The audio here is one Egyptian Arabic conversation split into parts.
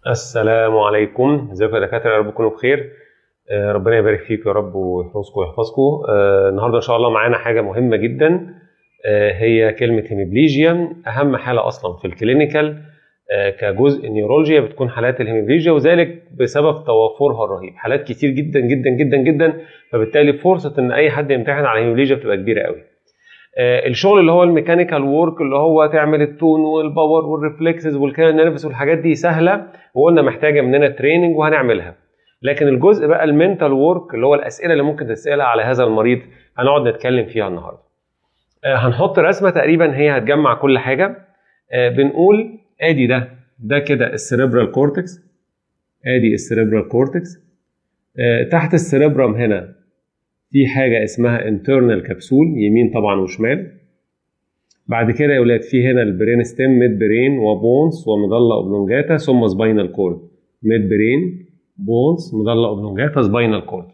السلام عليكم ازيكم يا دكاتره يا رب تكونوا بخير آه، ربنا يبارك فيكم يا رب ويحفظكم ويحفظكم آه، النهارده ان شاء الله معانا حاجه مهمه جدا آه، هي كلمه هيميبليجيا اهم حاله اصلا في الكلينيكال آه، كجزء نيورولوجيا بتكون حالات الهيميبليجيا وذلك بسبب توافرها الرهيب حالات كتير جدا جدا جدا جدا فبالتالي فرصه ان اي حد يمتحن على الهيميبليجيا بتبقى كبيره قوي آه، الشغل اللي هو الميكانيكال وورك اللي هو تعمل التون والباور والريفلكسز والكان نيرفس والحاجات دي سهله وقلنا محتاجه مننا تريننج وهنعملها لكن الجزء بقى المنتال وورك اللي هو الاسئله اللي ممكن تسالها على هذا المريض هنقعد نتكلم فيها النهارده آه، هنحط رسمه تقريبا هي هتجمع كل حاجه آه، بنقول ادي ده ده كده السيريبرال كورتكس ادي السيريبرال كورتكس تحت السيريبرم هنا في حاجه اسمها انترنال كبسول يمين طبعا وشمال بعد كده يا ولاد في هنا البرين ستيم ميد برين وبونس ومضله اوبلونجاتا ثم سباينال كورد ميد برين بونس مضله اوبلونجاتا سباينال كورد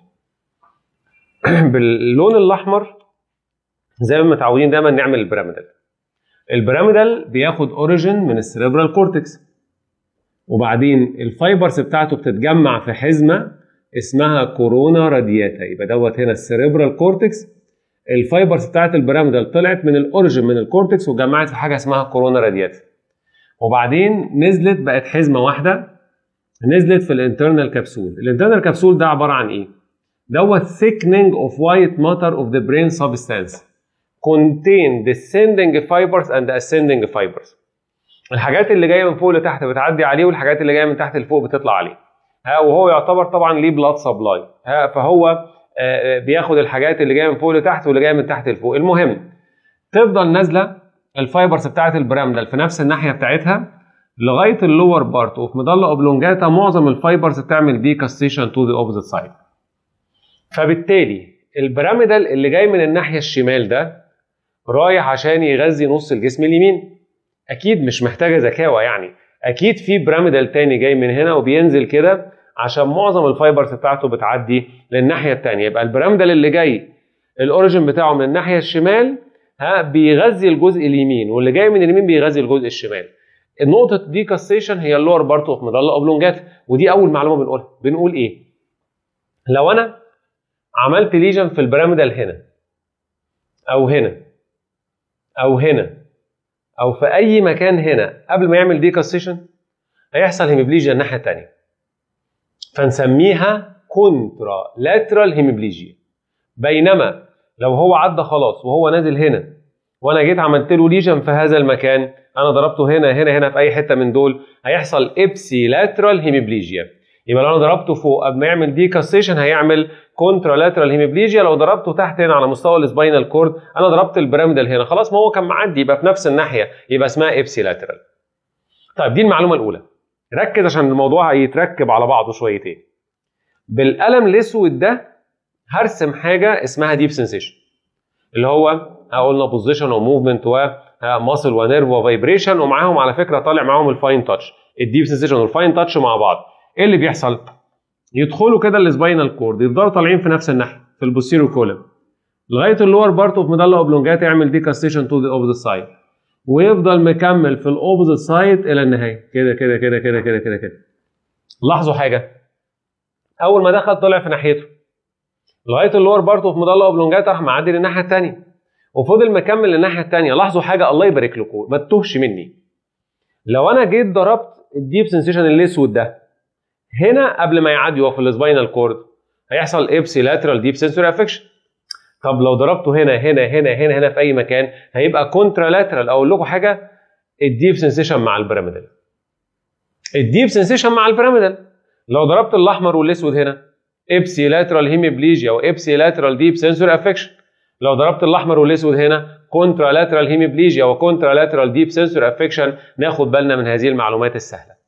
باللون الاحمر زي ما متعودين دايما نعمل البيراميدال البيراميدال بياخد اوريجين من السيريبرال كورتكس وبعدين الفايبرز بتاعته بتتجمع في حزمه اسمها كورونا رادياتا يبقى دوت هنا السيريبرال كورتكس الفايبرز بتاعت البيراميدال طلعت من الاوريجين من الكورتكس وجمعت في حاجه اسمها كورونا رادياتا وبعدين نزلت بقت حزمه واحده نزلت في الانترنال كبسول الانترنال كبسول ده عباره عن ايه دوت thickening of white matter of the brain substance contain descending fibers and ascending fibers الحاجات اللي جايه من فوق لتحت بتعدي عليه والحاجات اللي جايه من تحت لفوق بتطلع عليه ها وهو يعتبر طبعا ليه بلاد سبلاي ها فهو آه، بياخد الحاجات اللي جايه من فوق لتحت واللي جايه من تحت لفوق المهم تفضل نازله الفايبرز بتاعت البرامدل في نفس الناحيه بتاعتها لغايه اللور بارت اوف مضله اوبلونجاتا معظم الفايبرز بتعمل ديكاستيشن تو ذا اوبوزيت سايد فبالتالي البيراميدال اللي جاي من الناحيه الشمال ده رايح عشان يغذي نص الجسم اليمين اكيد مش محتاجه ذكاوه يعني اكيد في بيراميدال تاني جاي من هنا وبينزل كده عشان معظم الفايبرز بتاعته بتعدي للناحيه التانيه يبقى البيراميدال اللي جاي الاوريجن بتاعه من الناحيه الشمال ها بيغذي الجزء اليمين واللي جاي من اليمين بيغذي الجزء الشمال النقطه دي كاستيشن هي اللور بارت اوف مضله اوبلونجات ودي اول معلومه بنقولها بنقول ايه لو انا عملت ليجن في البيراميدال هنا او هنا او هنا او في اي مكان هنا قبل ما يعمل ديكاستيشن هيحصل هيميبليجيا الناحيه الثانيه فنسميها كونترا لاترال هيميبليجيا بينما لو هو عدى خلاص وهو نازل هنا وانا جيت عملت له ليجن في هذا المكان انا ضربته هنا هنا هنا في اي حته من دول هيحصل ابسي لاترال هيميبليجيا يبقى لو انا ضربته فوق قبل ما يعمل ديكاستيشن هيعمل كونترا لاترال هيميبليجيا لو ضربته تحت هنا على مستوى السباينال كورد انا ضربت البيراميدال هنا خلاص ما هو كان معدي يبقى في نفس الناحيه يبقى اسمها ابسي لاترال طيب دي المعلومه الاولى ركز عشان الموضوع هيتركب على بعضه شويتين بالقلم الاسود ده هرسم حاجه اسمها ديب سنسيشن اللي هو قلنا بوزيشن وموفمنت وماسل ونيرف وفايبريشن ومعاهم على فكره طالع معاهم الفاين تاتش الديب سنسيشن والفاين تاتش مع بعض ايه اللي بيحصل يدخلوا كده السباينال كورد يفضلوا طالعين في نفس الناحيه في البوستيريو كولم لغايه اللور بارت اوف ميدالا اوبلونجات يعمل ديكاستيشن تو ذا اوبوزيت سايد ويفضل مكمل في الاوبوزيت سايد الى النهايه كده كده كده كده كده كده كده لاحظوا حاجه اول ما دخل طلع في ناحيته لغايه اللور بارت اوف ميدالا اوبلونجات راح معدي للناحيه الثانيه وفضل مكمل للناحيه الثانيه لاحظوا حاجه الله يبارك لكم ما تتوهش مني لو انا جيت ضربت الديب سنسيشن الاسود ده هنا قبل ما يعدي هو في السباينال كورد هيحصل ابسي لاترال ديب سنسوري افكشن طب لو ضربته هنا هنا هنا هنا هنا في اي مكان هيبقى كونترا لاترال اقول لكم حاجه الديب سنسيشن مع البيراميدال الديب سنسيشن مع البيراميدال لو ضربت الاحمر والاسود هنا ابسي لاترال هيميبليجيا وابسي لاترال ديب سنسوري افكشن لو ضربت الاحمر والاسود هنا كونترا لاترال هيميبليجيا وكونترا لاترال ديب سنسوري افكشن ناخد بالنا من هذه المعلومات السهله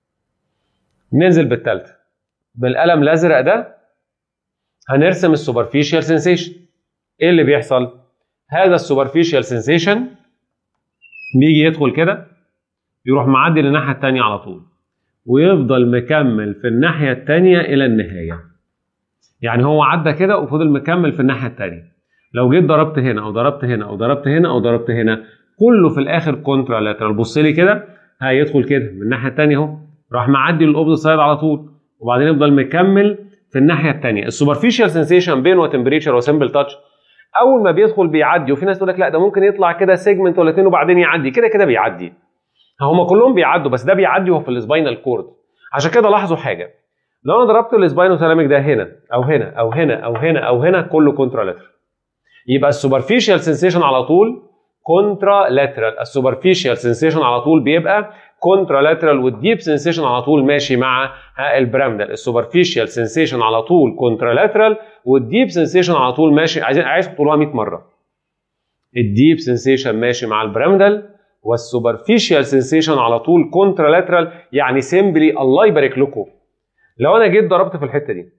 ننزل بالثالثه بالقلم الازرق ده هنرسم السوبرفيشال سنسيشن ايه اللي بيحصل هذا السوبرفيشال سنسيشن بيجي يدخل كده يروح معدي للناحيه الثانيه على طول ويفضل مكمل في الناحيه الثانيه الى النهايه يعني هو عدى كده وفضل مكمل في الناحيه الثانيه لو جيت ضربت هنا او ضربت هنا او ضربت هنا او ضربت هنا كله في الاخر كونترا لاترال بص لي كده هيدخل كده من الناحيه الثانيه اهو راح معدي للاوبزيت سايد على طول وبعدين يفضل مكمل في الناحيه الثانيه السوبرفيشال سنسيشن بين وتمبريتشر وسمبل تاتش اول ما بيدخل بيعدي وفي ناس تقول لك لا ده ممكن يطلع كده سيجمنت ولا اتنين وبعدين يعدي كده كده بيعدي هم كلهم بيعدوا بس ده بيعدي وهو في السباينال كورد عشان كده لاحظوا حاجه لو انا ضربت السباينوثالاميك ده هنا او هنا او هنا او هنا او هنا كله كونترا لاترال يبقى السوبرفيشال سنسيشن على طول كونترا لاترال السوبرفيشال سنسيشن على طول بيبقى كونترا لاترال والديب سنسيشن على طول ماشي مع البرامدل السوبرفيشال سنسيشن على طول كونترا لاترال والديب سنسيشن على طول ماشي عايزين عايز تقولوها 100 مره الديب سنسيشن ماشي مع البرامدل والسوبرفيشال سنسيشن على طول كونترا لاترال يعني سيمبلي الله يبارك لكم لو انا جيت ضربت في الحته دي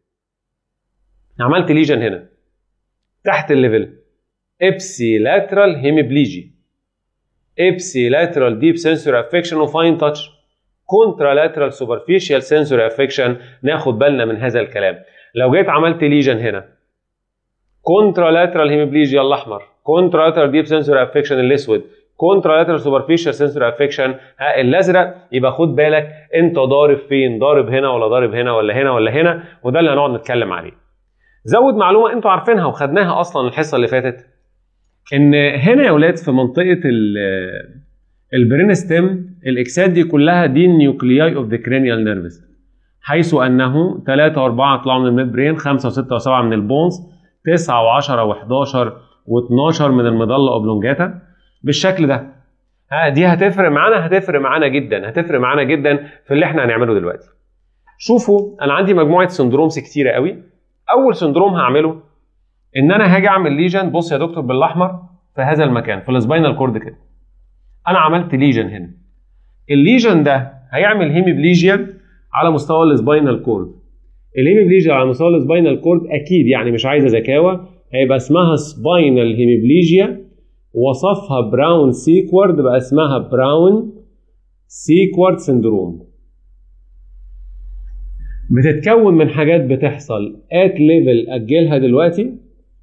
عملت ليجن هنا تحت الليفل ابسي لاترال هيميبليجي ابسي لاترال ديب سنسوري افكشن وفاين تاتش كونترا لاترال سوبرفيشال سنسوري افكشن ناخد بالنا من هذا الكلام لو جيت عملت ليجن هنا كونترا لاترال هيميبليجيا الاحمر كونترا لاترال ديب سنسوري افكشن الاسود كونترا لاترال سوبرفيشال سنسوري افكشن الازرق يبقى خد بالك انت ضارب فين ضارب هنا ولا ضارب هنا ولا هنا ولا هنا وده اللي هنقعد نتكلم عليه زود معلومه انتوا عارفينها وخدناها اصلا الحصه اللي فاتت ان هنا يا اولاد في منطقه البرين ستيم الاكسات دي كلها دي النيوكلياي اوف ذا كرينيال نيرفز حيث انه 3 و4 طلعوا من الميد برين 5 و6 و7 من البونز 9 و10 و11 و12 من المظله اوبلونجاتا بالشكل ده ها دي هتفرق معانا هتفرق معانا جدا هتفرق معانا جدا في اللي احنا هنعمله دلوقتي شوفوا انا عندي مجموعه سندرومز كتيره قوي اول سندروم هعمله ان انا هاجي اعمل ليجن بص يا دكتور بالاحمر في هذا المكان في السباينال كورد كده انا عملت ليجن هنا الليجن ده هيعمل هيميبليجيا على مستوى السباينال كورد الهيميبليجيا على مستوى السباينال كورد اكيد يعني مش عايزه ذكاوه هيبقى اسمها سباينال هيميبليجيا وصفها براون سيكوارد بقى اسمها براون سيكوارد سندروم بتتكون من حاجات بتحصل ات ليفل اجلها دلوقتي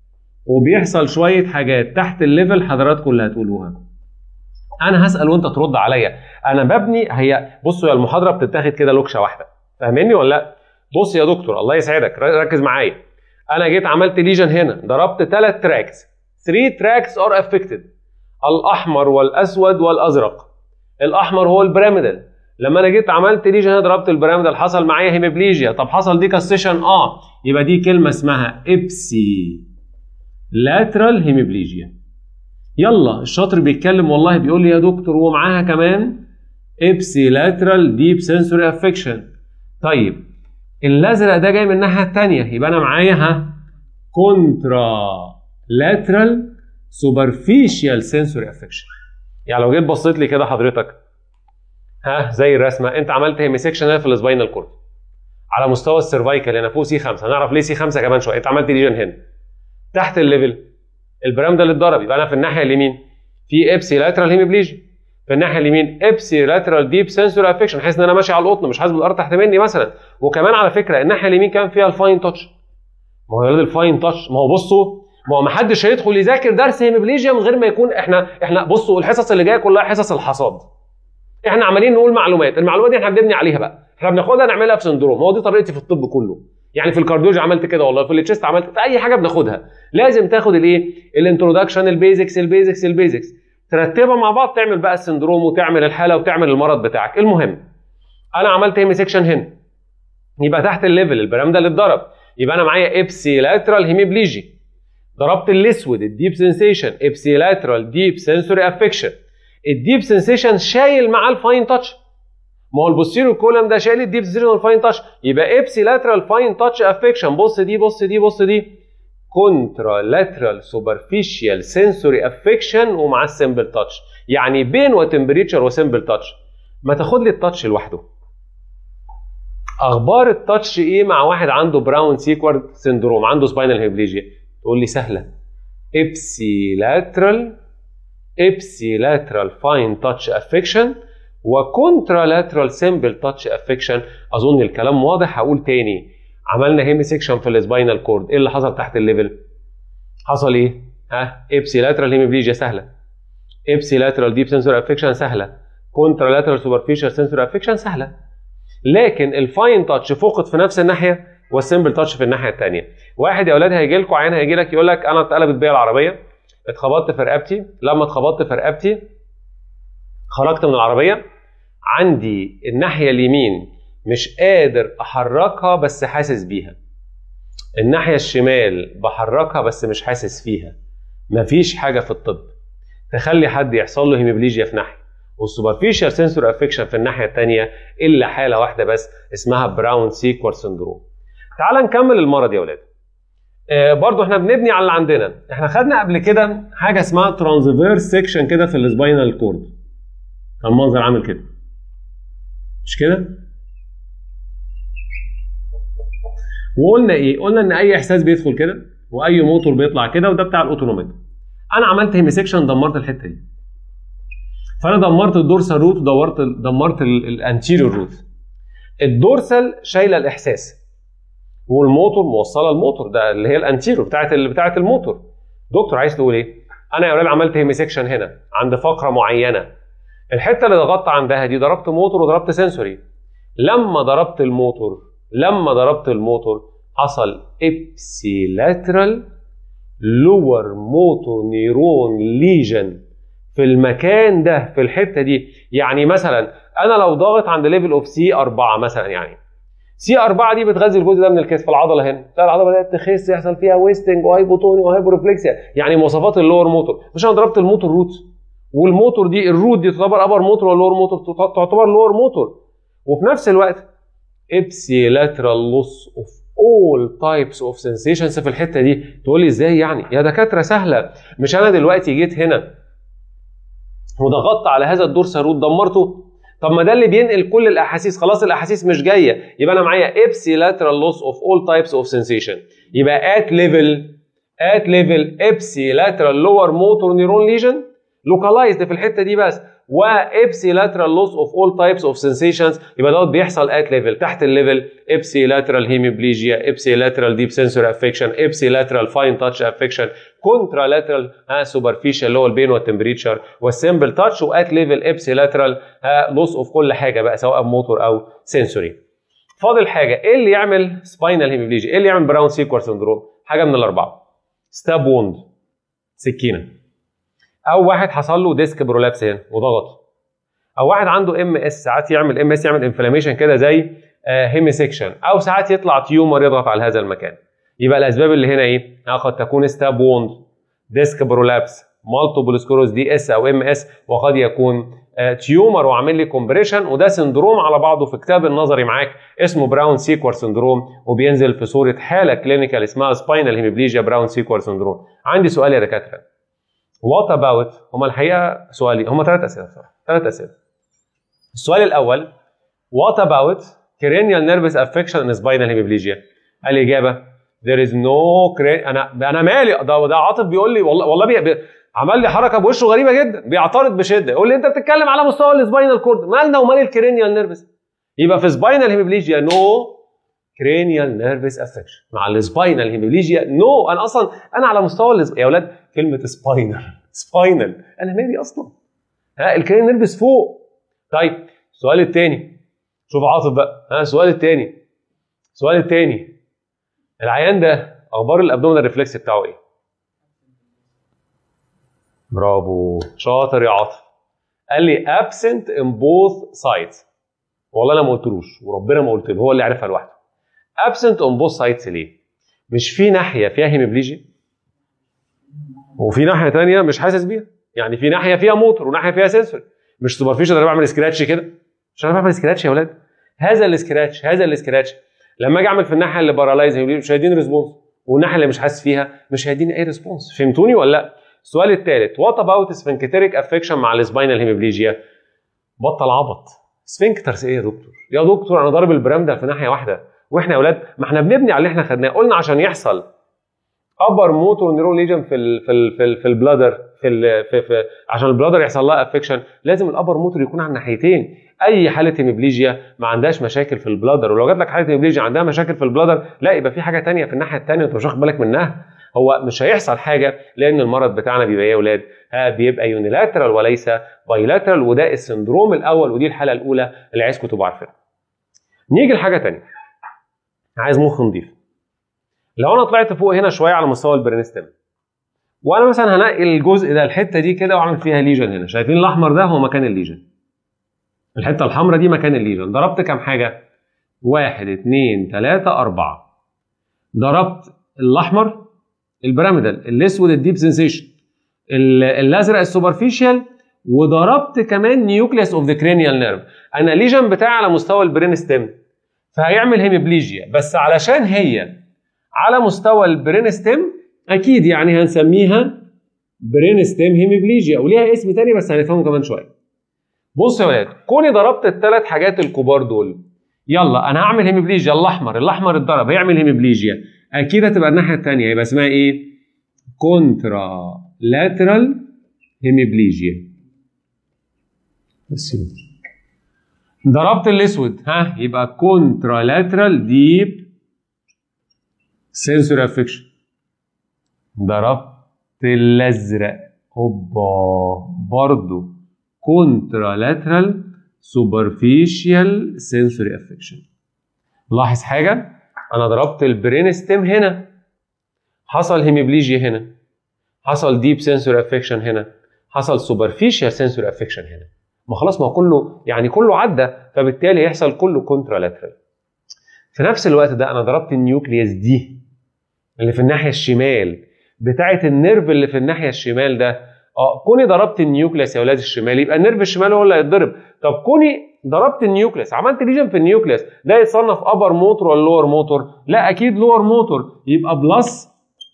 وبيحصل شويه حاجات تحت الليفل حضراتكم اللي هتقولوها انا هسال وانت ترد عليا انا ببني هي بصوا يا المحاضره بتتاخد كده لوكشه واحده فاهمني ولا لا بص يا دكتور الله يسعدك ركز معايا انا جيت عملت ليجن هنا ضربت ثلاث تراكس 3 تراكس ار افكتد الاحمر والاسود والازرق الاحمر هو البيراميدال لما انا جيت عملت ليجن هنا ضربت البيراميدال حصل معايا هيميبليجيا طب حصل دي كاستيشن اه يبقى دي كلمه اسمها ابسي لاترال هيميبليجيا يلا الشاطر بيتكلم والله بيقول لي يا دكتور ومعاها كمان ابسي لاترال ديب سنسوري افكشن طيب الازرق ده جاي من الناحيه الثانيه يبقى انا معايا ها كونترا لاترال سوبرفيشال سنسوري افكشن يعني لو جيت بصيت لي كده حضرتك ها زي الرسمه انت عملت هيميسكشن هنا في السباينال كورد على مستوى السيرفايكال هنا فوق سي 5 هنعرف ليه سي 5 كمان شويه انت عملت ليجن هنا تحت الليفل البرام ده اللي اتضرب يبقى انا في الناحيه اليمين في ابسي لاترال هيميبليجي في الناحيه اليمين ابسي لاترال ديب سنسوري افكشن بحيث ان انا ماشي على القطن مش حاسس بالارض تحت مني مثلا وكمان على فكره الناحيه اليمين كان فيها الفاين تاتش ما هو يا ولاد الفاين تاتش ما هو بصوا ما هو ما حدش هيدخل يذاكر درس هيميبليجيا من غير ما يكون احنا احنا بصوا الحصص اللي جايه كلها حصص الحصاد احنا عمالين نقول معلومات المعلومات دي احنا بنبني عليها بقى احنا بناخدها نعملها في سندروم هو دي طريقتي في الطب كله يعني في الكارديولوجي عملت كده والله في التشيست عملت في اي حاجه بناخدها لازم تاخد الايه الانترودكشن البيزكس البيزكس البيزكس ترتبها مع بعض تعمل بقى السندروم وتعمل الحاله وتعمل المرض بتاعك المهم انا عملت هيمي سيكشن هنا يبقى تحت الليفل البرام ده اللي اتضرب يبقى انا معايا ابسي لاترال هيميبليجي ضربت الاسود الديب سنسيشن ابسي لاترال ديب سنسوري افكشن الديب سنسيشن شايل معاه الفاين تاتش ما هو البوستيريو كولم ده شايل الديب سنسيشن والفاين تاتش يبقى ابسي لاترال فاين تاتش افكشن بص دي بص دي بص دي كونترا لاترال سوبرفيشال سنسوري افكشن ومعاه السمبل تاتش يعني بين وتمبريتشر وسمبل تاتش ما تاخد لي التاتش لوحده اخبار التاتش ايه مع واحد عنده براون سيكوارد سندروم عنده سباينال هيبليجيا تقول لي سهله ابسي لاترال ابسي لاترال فاين تاتش افكشن وكونترا لاترال سمبل تاتش افكشن اظن الكلام واضح هقول تاني عملنا هيمي سيكشن في السباينال كورد ايه اللي حصل تحت الليفل حصل ايه ها ابسي لاترال هيميبليجيا سهله ابسي لاترال ديب سنسور افكشن سهله كونترا لاترال سوبرفيشال سنسور افكشن سهله لكن الفاين تاتش فقد في نفس الناحيه والسمبل تاتش في الناحيه الثانيه واحد يا اولاد هيجي لكم عين هيجي لك يقول لك انا اتقلبت بيا العربيه اتخبطت في رقبتي لما اتخبطت في رقبتي خرجت من العربيه عندي الناحيه اليمين مش قادر احركها بس حاسس بيها الناحيه الشمال بحركها بس مش حاسس فيها مفيش حاجه في الطب تخلي حد يحصل له هيموبليجيا في ناحيه والسوبرفيشال سنسور افكشن في الناحيه الثانيه الا حاله واحده بس اسمها براون سيكور سندروم تعال نكمل المرض يا اولاد آه برضو احنا بنبني على اللي عندنا احنا خدنا قبل كده حاجه اسمها ترانسفيرس سيكشن كده في السباينال كورد كان منظر عامل كده مش كده وقلنا ايه قلنا ان اي احساس بيدخل كده واي موتور بيطلع كده وده بتاع الاوتونوميك انا عملت هيميسكشن دمرت الحته دي فانا دمرت الدورسال روت ودورت دمرت الانتيريور روت الدورسال شايله الاحساس والموتور موصله الموتور ده اللي هي الانتيريور بتاعت اللي بتاعت الموتور دكتور عايز تقول ايه انا يا ولاد عملت هيميسكشن هنا عند فقره معينه الحته اللي ضغطت عندها دي ضربت موتور وضربت سنسوري لما ضربت الموتور لما ضربت الموتور حصل ابسيلاترال لور موتور نيرون ليجن في المكان ده في الحته دي يعني مثلا انا لو ضاغط عند ليفل اوف سي 4 مثلا يعني سي 4 دي بتغذي الجزء ده من الكتف العضله هنا تلاقي العضله بدات تخس يحصل فيها ويستنج وهايبوتوني وهايبورفلكسيا يعني مواصفات اللور موتور مش انا ضربت الموتور روت والموتور دي الروت دي تعتبر ابر موتور ولا لور موتور تعتبر لور موتور وفي نفس الوقت ابسيلاترال لوس اوف all types of sensations في الحته دي تقول لي ازاي يعني يا دكاتره سهله مش انا دلوقتي جيت هنا وضغطت على هذا الدور ساروت دمرته طب ما ده اللي بينقل كل الاحاسيس خلاص الاحاسيس مش جايه يبقى انا معايا ابسيلاترال لوس اوف all types of sensation يبقى at level at level ابسيلاترال lower motor neuron lesion localized في الحته دي بس وابسيلاترال لوس اوف اول تايبس اوف سنسيشنز يبقى دوت بيحصل ات ليفل تحت الليفل ابسيلاترال هيميبليجيا ابسيلاترال ديب سنسور افكشن ابسيلاترال فاين تاتش افكشن كونترالاترال ها سوبرفيشال اللي هو البين والتمبريتشر والسمبل تاتش وات ليفل ابسيلاترال ها لوس اوف كل حاجه بقى سواء موتور او سنسوري فاضل حاجه ايه اللي يعمل سباينال هيميبليجيا ايه اللي يعمل براون سيكور سندروم حاجه من الاربعه ستاب ووند سكينه او واحد حصل له ديسك برولابس هنا وضغط او واحد عنده ام اس ساعات يعمل ام اس يعمل انفلاميشن كده زي هيمي سيكشن او ساعات يطلع تيومر يضغط على هذا المكان يبقى الاسباب اللي هنا ايه قد تكون ستاب ووند ديسك برولابس مالتيبل سكلوز دي اس او ام اس وقد يكون تيومر وعامل لي كومبريشن وده سندروم على بعضه في كتاب النظري معاك اسمه براون سيكور سندروم وبينزل في صوره حاله كلينيكال اسمها سباينال هيميبليجيا براون سيكور سندروم عندي سؤال يا دكاتره وات اباوت هما الحقيقه سؤالين هما ثلاث اسئله بصراحه ثلاث اسئله السؤال الاول وات اباوت cranial nervous affection in spinal hemiplegia الاجابه there is no cra- انا انا مالي ده ده عاطف بيقول لي والله والله بي... بي... عمل لي حركه بوشه غريبه جدا بيعترض بشده يقول لي انت بتتكلم على مستوى السباينال كورد مالنا ومال الكرينيال نيرفس يبقى في سباينال هيميبليجيا نو كرينيال نيرفس افكشن مع السباينال هيميبليجيا نو انا اصلا انا على مستوى الز... يا اولاد كلمه سباينال سباينال انا مالي اصلا ها الكرينيال نيرفس فوق طيب السؤال الثاني شوف عاطف بقى ها السؤال الثاني السؤال الثاني العيان ده اخبار الابدومينال ريفلكس بتاعه ايه؟ برافو شاطر يا عاطف قال لي absent in both sides والله انا ما قلتلوش وربنا ما قلت له هو اللي عرفها لوحده absent on both sides ليه؟ مش في ناحيه فيها هيموبليجيا وفي ناحيه ثانيه مش حاسس بيها يعني في ناحيه فيها موتور وناحيه فيها سنسور مش سوبرفيشال انا بعمل سكراتش كده مش انا بعمل سكراتش يا اولاد هذا السكراتش هذا السكراتش لما اجي اعمل في الناحيه اللي بارالايز مش هيديني ريسبونس والناحيه اللي مش حاسس فيها مش هيديني اي ريسبونس فهمتوني ولا لا؟ السؤال الثالث وات اباوت سفنكتريك افكشن مع السباينال هيموبليجيا بطل عبط سفنكترز ايه يا دكتور؟ يا دكتور انا ضارب البرام ده في ناحيه واحده واحنا يا اولاد ما احنا بنبني على اللي احنا خدناه قلنا عشان يحصل ابر موتور نيرون ليجن في ال في ال في, ال في البلادر في, ال في, في عشان البلادر يحصل لها افكشن لازم الابر موتور يكون على الناحيتين اي حاله هيموبليجيا ما عندهاش مشاكل في البلادر ولو جات لك حاله هيموبليجيا عندها مشاكل في البلادر لا يبقى في حاجه ثانيه في الناحيه الثانيه انت مش واخد بالك منها هو مش هيحصل حاجه لان المرض بتاعنا بيبقى ايه يا اولاد؟ ها بيبقى يونيلاترال وليس بايلاترال وده السندروم الاول ودي الحاله الاولى اللي عايزكم تبقوا عارفينها. نيجي لحاجه تانية عايز مخ نضيف لو انا طلعت فوق هنا شويه على مستوى البرينستم وانا مثلا هنقل الجزء ده الحته دي كده واعمل فيها ليجن هنا شايفين الاحمر ده هو مكان الليجن الحته الحمراء دي مكان الليجن ضربت كام حاجه واحد اتنين تلاتة أربعة ضربت الأحمر البيراميدال الأسود الديب سنسيشن الأزرق السوبرفيشال وضربت كمان نيوكليس اوف ذا كرينيال نيرف انا الليجن بتاعي على مستوى البرين ستيم فهيعمل هيميبليجيا بس علشان هي على مستوى البرين ستيم اكيد يعني هنسميها برين ستيم هيميبليجيا وليها اسم تاني بس هنفهمه كمان شويه بص يا ولاد كوني ضربت الثلاث حاجات الكبار دول يلا انا هعمل هيميبليجيا الاحمر الاحمر اتضرب هيعمل هيميبليجيا اكيد هتبقى الناحيه الثانيه يبقى اسمها ايه كونترا لاترال هيميبليجيا بس ضربت الاسود ها يبقى كونترا لاترال ديب سنسوري افكشن ضربت الازرق اوبا برضو كونترا لاترال سوبرفيشال سنسوري افكشن لاحظ حاجه انا ضربت البرين ستيم هنا حصل هيميبليجيا هنا حصل ديب سنسوري افكشن هنا حصل سوبرفيشال سنسوري افكشن هنا ما خلاص ما هو كله يعني كله عدى فبالتالي يحصل كله كونترا لاترال في نفس الوقت ده انا ضربت النيوكليوس دي اللي في الناحيه الشمال بتاعه النيرف اللي في الناحيه الشمال ده اه كوني ضربت النيوكليوس يا ولاد الشمال يبقى النيرف الشمال هو اللي هيتضرب طب كوني ضربت النيوكليوس عملت ليجن في النيوكليوس ده يتصنف ابر موتور ولا لور موتور لا اكيد لور موتور يبقى بلس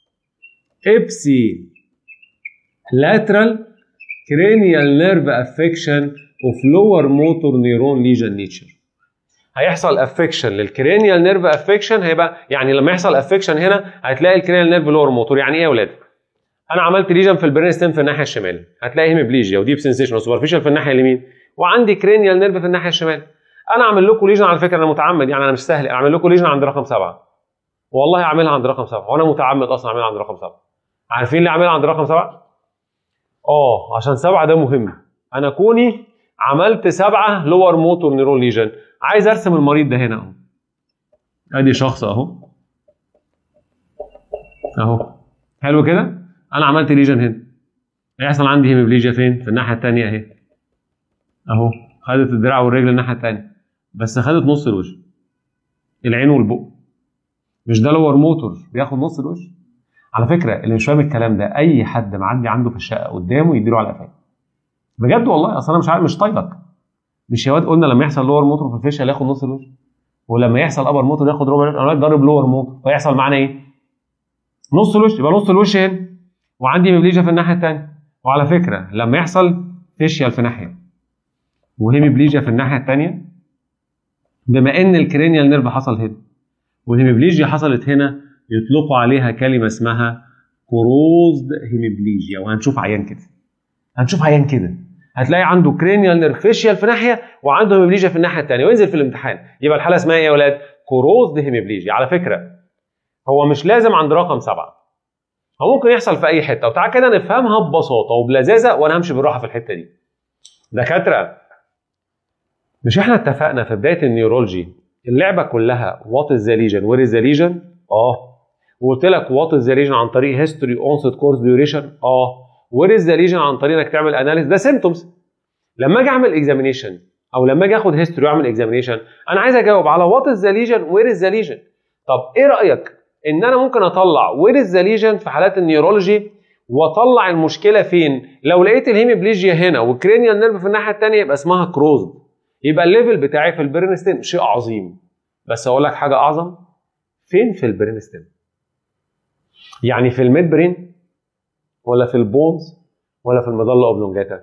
ابسي لاترال كرينيال نيرف افكشن اوف لور موتور نيرون ليجن نيتشر هيحصل افكشن للكرينيال نيرف افكشن هيبقى يعني لما يحصل افكشن هنا هتلاقي الكرينيال نيرف لور موتور يعني ايه يا ولاد انا عملت ليجن في البرين ستيم في الناحيه الشمال هتلاقي هيميبليجيا وديب سنسيشن وسوبرفيشال في الناحيه اليمين وعندي كرينيال نيرف في الناحيه الشمال انا اعمل لكم ليجن على فكره انا متعمد يعني انا مش سهل اعمل لكم ليجن عند رقم سبعه والله اعملها عند رقم سبعه وانا متعمد اصلا اعملها عند رقم سبعه عارفين ليه اعملها عند رقم سبعه؟ اه عشان سبعه ده مهم انا كوني عملت سبعه لور موتور نيرون ليجن عايز ارسم المريض ده هنا اهو ادي شخص اهو اهو حلو كده انا عملت ليجن هنا هيحصل عندي هيموبليجيا فين في الناحيه الثانيه اهي اهو خدت الدراع والرجل الناحيه الثانيه بس خدت نص الوش العين والبق مش ده لور موتور بياخد نص الوش على فكره اللي مش فاهم الكلام ده اي حد معدي عنده في الشقه قدامه يديله على قفاه بجد والله اصل انا مش عارف مش طايلك مش يا واد قلنا لما يحصل لور موتور في الفيشل ياخد نص الوش ولما يحصل ابر موتور ياخد ربع الوش انا ضارب لور موتور فيحصل معانا ايه؟ نص الوش يبقى نص الوش هنا وعندي مبليجيا في الناحيه الثانيه وعلى فكره لما يحصل فيشيال في ناحيه وهيميبليجيا في الناحيه الثانيه بما ان الكرينيال نيرف حصل هنا والهيميبليجيا حصلت هنا يطلقوا عليها كلمه اسمها كروزد هيميبليجيا وهنشوف عيان كده هنشوف عيان كده هتلاقي عنده كرينيال نيرف فيشيال في ناحيه وعنده هيميبليجيا في الناحيه الثانيه وينزل في الامتحان يبقى الحاله اسمها ايه يا اولاد؟ كروزد هيميبليجيا على فكره هو مش لازم عند رقم سبعه هو ممكن يحصل في اي حته وتعالى كده نفهمها ببساطه وبلذاذه وانا همشي بالراحه في الحته دي دكاتره مش احنا اتفقنا في بدايه النيورولوجي اللعبه كلها وات از ذا ليجن وير از ذا ليجن اه وقلت لك وات از ذا ليجن عن طريق هيستوري اونست كورس ديوريشن اه وير از ذا ليجن عن طريق انك تعمل اناليز ده سيمتومز لما اجي اعمل اكزامينيشن او لما اجي اخد هيستوري واعمل اكزامينيشن انا عايز اجاوب على وات از ذا ليجن وير از ذا ليجن طب ايه رايك ان انا ممكن اطلع وير از ذا ليجن في حالات النيورولوجي واطلع المشكله فين لو لقيت الهيميبليجيا هنا والكرينيال نيرف في الناحيه الثانيه يبقى اسمها كروزد يبقى الليفل بتاعي في البرين ستيم شيء عظيم بس اقول لك حاجه اعظم فين في البرين ستيم يعني في الميد برين ولا في البونز ولا في المظله اوبلونجاتا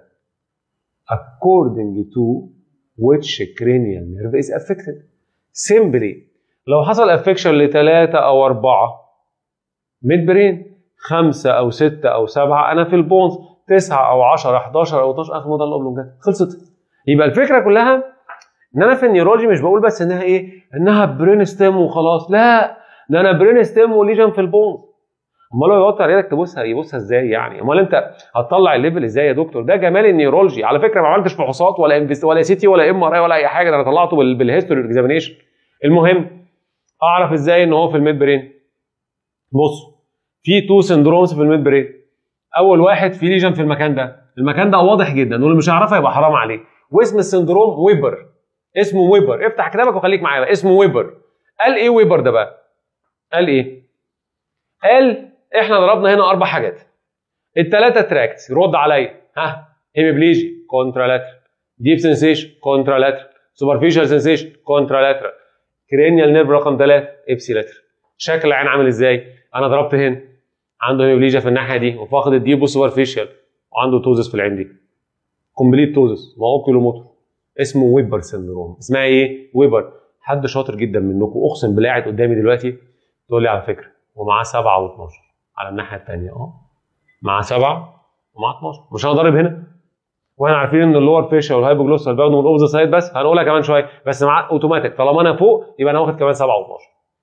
according to which cranial nerve is affected simply لو حصل افكشن لثلاثة أو أربعة ميد برين خمسة أو ستة أو سبعة أنا في البونز تسعة أو 10 11 أو 12 أنا في مظلة أوبلونجاتا خلصت يبقى الفكرة كلها إن أنا في النيورولوجي مش بقول بس إنها إيه إنها برين ستيم وخلاص لا ده أنا برين ستيم وليجن في البونز امال لو يوطي عينك تبصها يبصها ازاي يعني امال انت هتطلع الليفل ازاي يا دكتور ده جمال النيورولوجي على فكره ما عملتش فحوصات ولا ولا سي تي ولا ام ار اي ولا اي حاجه ده انا طلعته بالهيستوري اكزامينيشن المهم اعرف ازاي ان هو في الميد برين بص في تو سندرومز في الميد برين اول واحد في ليجن في المكان ده المكان ده واضح جدا واللي مش هيعرفها يبقى حرام عليه واسم السندروم ويبر اسمه ويبر افتح كتابك وخليك معايا بقى اسمه ويبر قال ايه ويبر ده بقى قال ايه قال احنا ضربنا هنا اربع حاجات الثلاثه تراكتس رد عليا ها هيميبليجي كونترالاترال ديب سنسيشن كونترالاترال سوبرفيشال سنسيشن كونترالاترال كرينيال نيرف رقم 3 ابسيلاترال شكل العين عامل ازاي انا ضربت هنا عنده هيميبليجيا في الناحيه دي وفاقد الديب والسوبرفيشال وعنده توزس في العين دي كومبليت توزس ما هو كيلومتر اسمه ويبر سندروم اسمها ايه ويبر حد شاطر جدا منكم اقسم بالله قاعد قدامي دلوقتي تقول لي على فكره ومعاه 7 و12 على الناحيه الثانيه اه معاه 7 ومعاه 12 مش انا ضارب هنا واحنا عارفين ان اللور فيشا والهايبوجلوسال باخده من الاوبزا سايد بس هنقولها كمان شويه بس مع اوتوماتيك طالما انا فوق يبقى انا واخد كمان 7 و12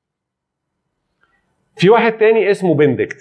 في واحد تاني اسمه بندكت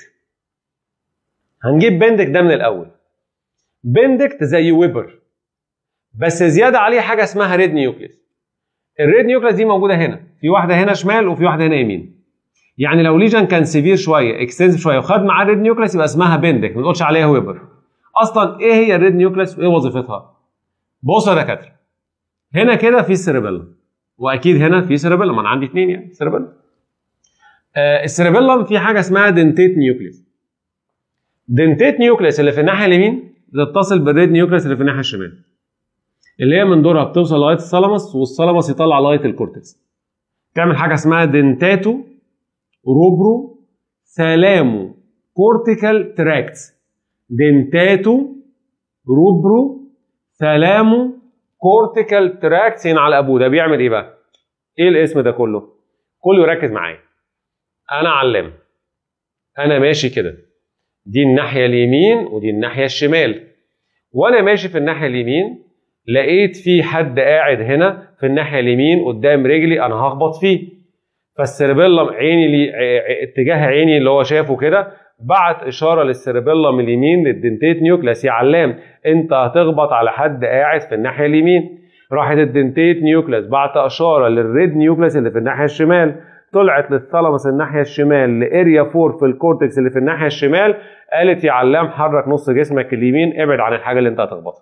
هنجيب بندكت ده من الاول بندكت زي ويبر بس زياده عليه حاجه اسمها ريد نيوكليس الريد نيوكليس دي موجوده هنا في واحده هنا شمال وفي واحده هنا يمين يعني لو ليجن كان سيفير شويه اكستنسيف شويه وخد معاه الريد نيوكليس يبقى اسمها بندكت ما نقولش عليها ويبر اصلا ايه هي الريد نيوكليس وايه وظيفتها بصوا يا دكاتره هنا كده في سيربيلم واكيد هنا في سيربيلم انا عندي اثنين يعني سيربيلم آه السيربيلم في حاجه اسمها دنتيت نيوكليس دنتيت نيوكليس اللي في الناحيه اليمين بتتصل بالريد نيوكليس اللي في الناحيه الشمال اللي هي من دورها بتوصل لغايه الثالاموس والثالاموس يطلع لغايه الكورتكس تعمل حاجه اسمها دنتاتو روبرو ثالامو كورتيكال تراكتس دنتاتو روبرو ثالامو كورتيكال تراكتس هنا على ابوه ده بيعمل ايه بقى؟ ايه الاسم ده كله؟ كله يركز معايا انا علام انا ماشي كده دي الناحيه اليمين ودي الناحيه الشمال وانا ماشي في الناحيه اليمين لقيت في حد قاعد هنا في الناحيه اليمين قدام رجلي انا هخبط فيه فالسيربيلم عيني لي اتجاه عيني اللي هو شافه كده بعت اشاره للسيربيلم اليمين للدنتيت نيوكلاس يا علام انت هتخبط على حد قاعد في الناحيه اليمين راحت الدنتيت نيوكلاس بعت اشاره للريد نيوكلاس اللي في الناحيه الشمال طلعت للثالاموس الناحيه الشمال لاريا 4 في الكورتكس اللي في الناحيه الشمال قالت يا علام حرك نص جسمك اليمين ابعد عن الحاجه اللي انت هتخبطها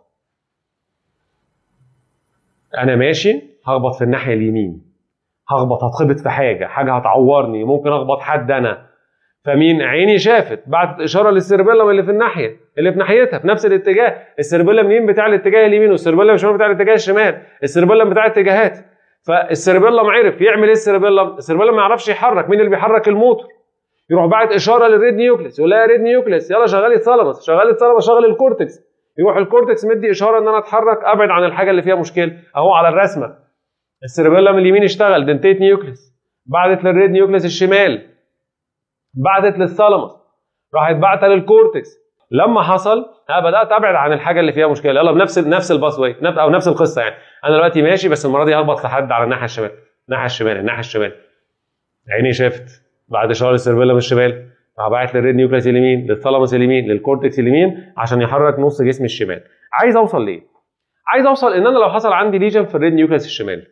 انا ماشي هخبط في الناحيه اليمين هخبط هتخبط في حاجه حاجه هتعورني ممكن اخبط حد انا فمين عيني شافت بعتت اشاره للسيربيلم اللي في الناحيه اللي في ناحيتها في نفس الاتجاه السيربيلم اليمين بتاع الاتجاه اليمين والسيربيلم الشمال بتاع الاتجاه الشمال السيربيلم بتاع الاتجاهات فالسيربيلم عرف يعمل ايه السيربيلم السيربيلم ما يعرفش يحرك مين اللي بيحرك الموتور يروح باعت اشاره للريد نيوكليس يقول لها يا ريد نيوكليس يلا شغلي الثالاموس شغلي الثالاموس شغل الكورتكس يروح الكورتكس مدي اشاره ان انا اتحرك ابعد عن الحاجه اللي فيها مشكله اهو على الرسمه السيربيلم اليمين اشتغل دنتيت نيوكليس بعدت للريد نيوكليس الشمال بعدت للثالاموس راحت بعتها للكورتكس لما حصل ها بدات ابعد عن الحاجه اللي فيها مشكله يلا بنفس نفس الباس واي او نفس القصه يعني انا دلوقتي ماشي بس المره دي هخبط لحد على الناحيه الشمال الناحيه الشمال الناحيه الشمال عيني شافت بعد شهر السيربيلم الشمال راح باعت للريد نيوكليس اليمين للثالاموس اليمين للكورتكس اليمين عشان يحرك نص جسمي الشمال عايز اوصل ليه عايز اوصل ان انا لو حصل عندي ليجن في الريد نيوكليس الشمال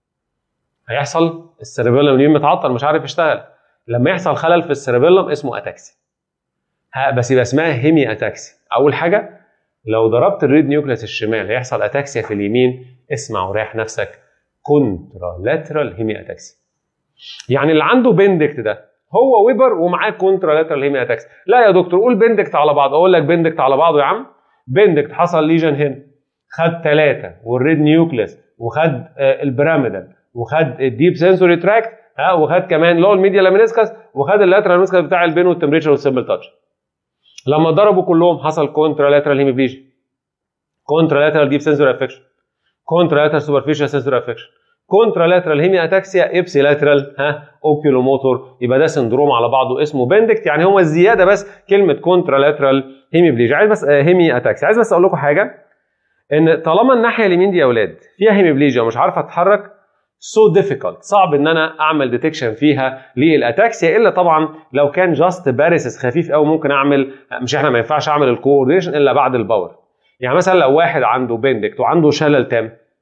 هيحصل السيربيلم اليمين متعطل مش عارف يشتغل لما يحصل خلل في السيربيلم اسمه اتاكسي بس يبقى اسمها هيمي اتاكسي اول حاجه لو ضربت الريد نيوكليس الشمال هيحصل اتاكسيا في اليمين اسمع وريح نفسك كونترا لاترال هيمي اتاكسي يعني اللي عنده بندكت ده هو ويبر ومعاه كونترا لاترال هيمي اتاكسي لا يا دكتور قول بندكت على بعض اقول لك بندكت على بعضه يا عم بندكت حصل ليجن هنا خد ثلاثه والريد نيوكليس وخد البيراميدال وخد الديب سنسوري تراكت ها وخد كمان اللي هو الميديا لامينسكس وخد اللاترال لامينسكس بتاع البين والتمبريتشر والسمبل تاتش لما ضربوا كلهم حصل كونترا لاترال هيميبليجيا كونترا لاترال ديب سنسوري افكشن كونترا لاترال سوبرفيشال سنسوري افكشن كونترا لاترال هيمي اتاكسيا ابسي لاترال ها اوكيولوموتور يبقى ده سندروم على بعضه اسمه بندكت يعني هو الزياده بس كلمه كونترا لاترال هيميبليجيا عايز بس هيمي اتاكسيا عايز بس اقول لكم حاجه ان طالما الناحيه اليمين دي يا اولاد فيها هيميبليجيا ومش عارف اتحرك سو so difficult صعب ان انا اعمل ديتكشن فيها للاتاكسيا الا طبعا لو كان جاست باريسس خفيف قوي ممكن اعمل مش احنا ما ينفعش اعمل الكوردينيشن الا بعد الباور يعني مثلا لو واحد عنده بندكت وعنده شلل تام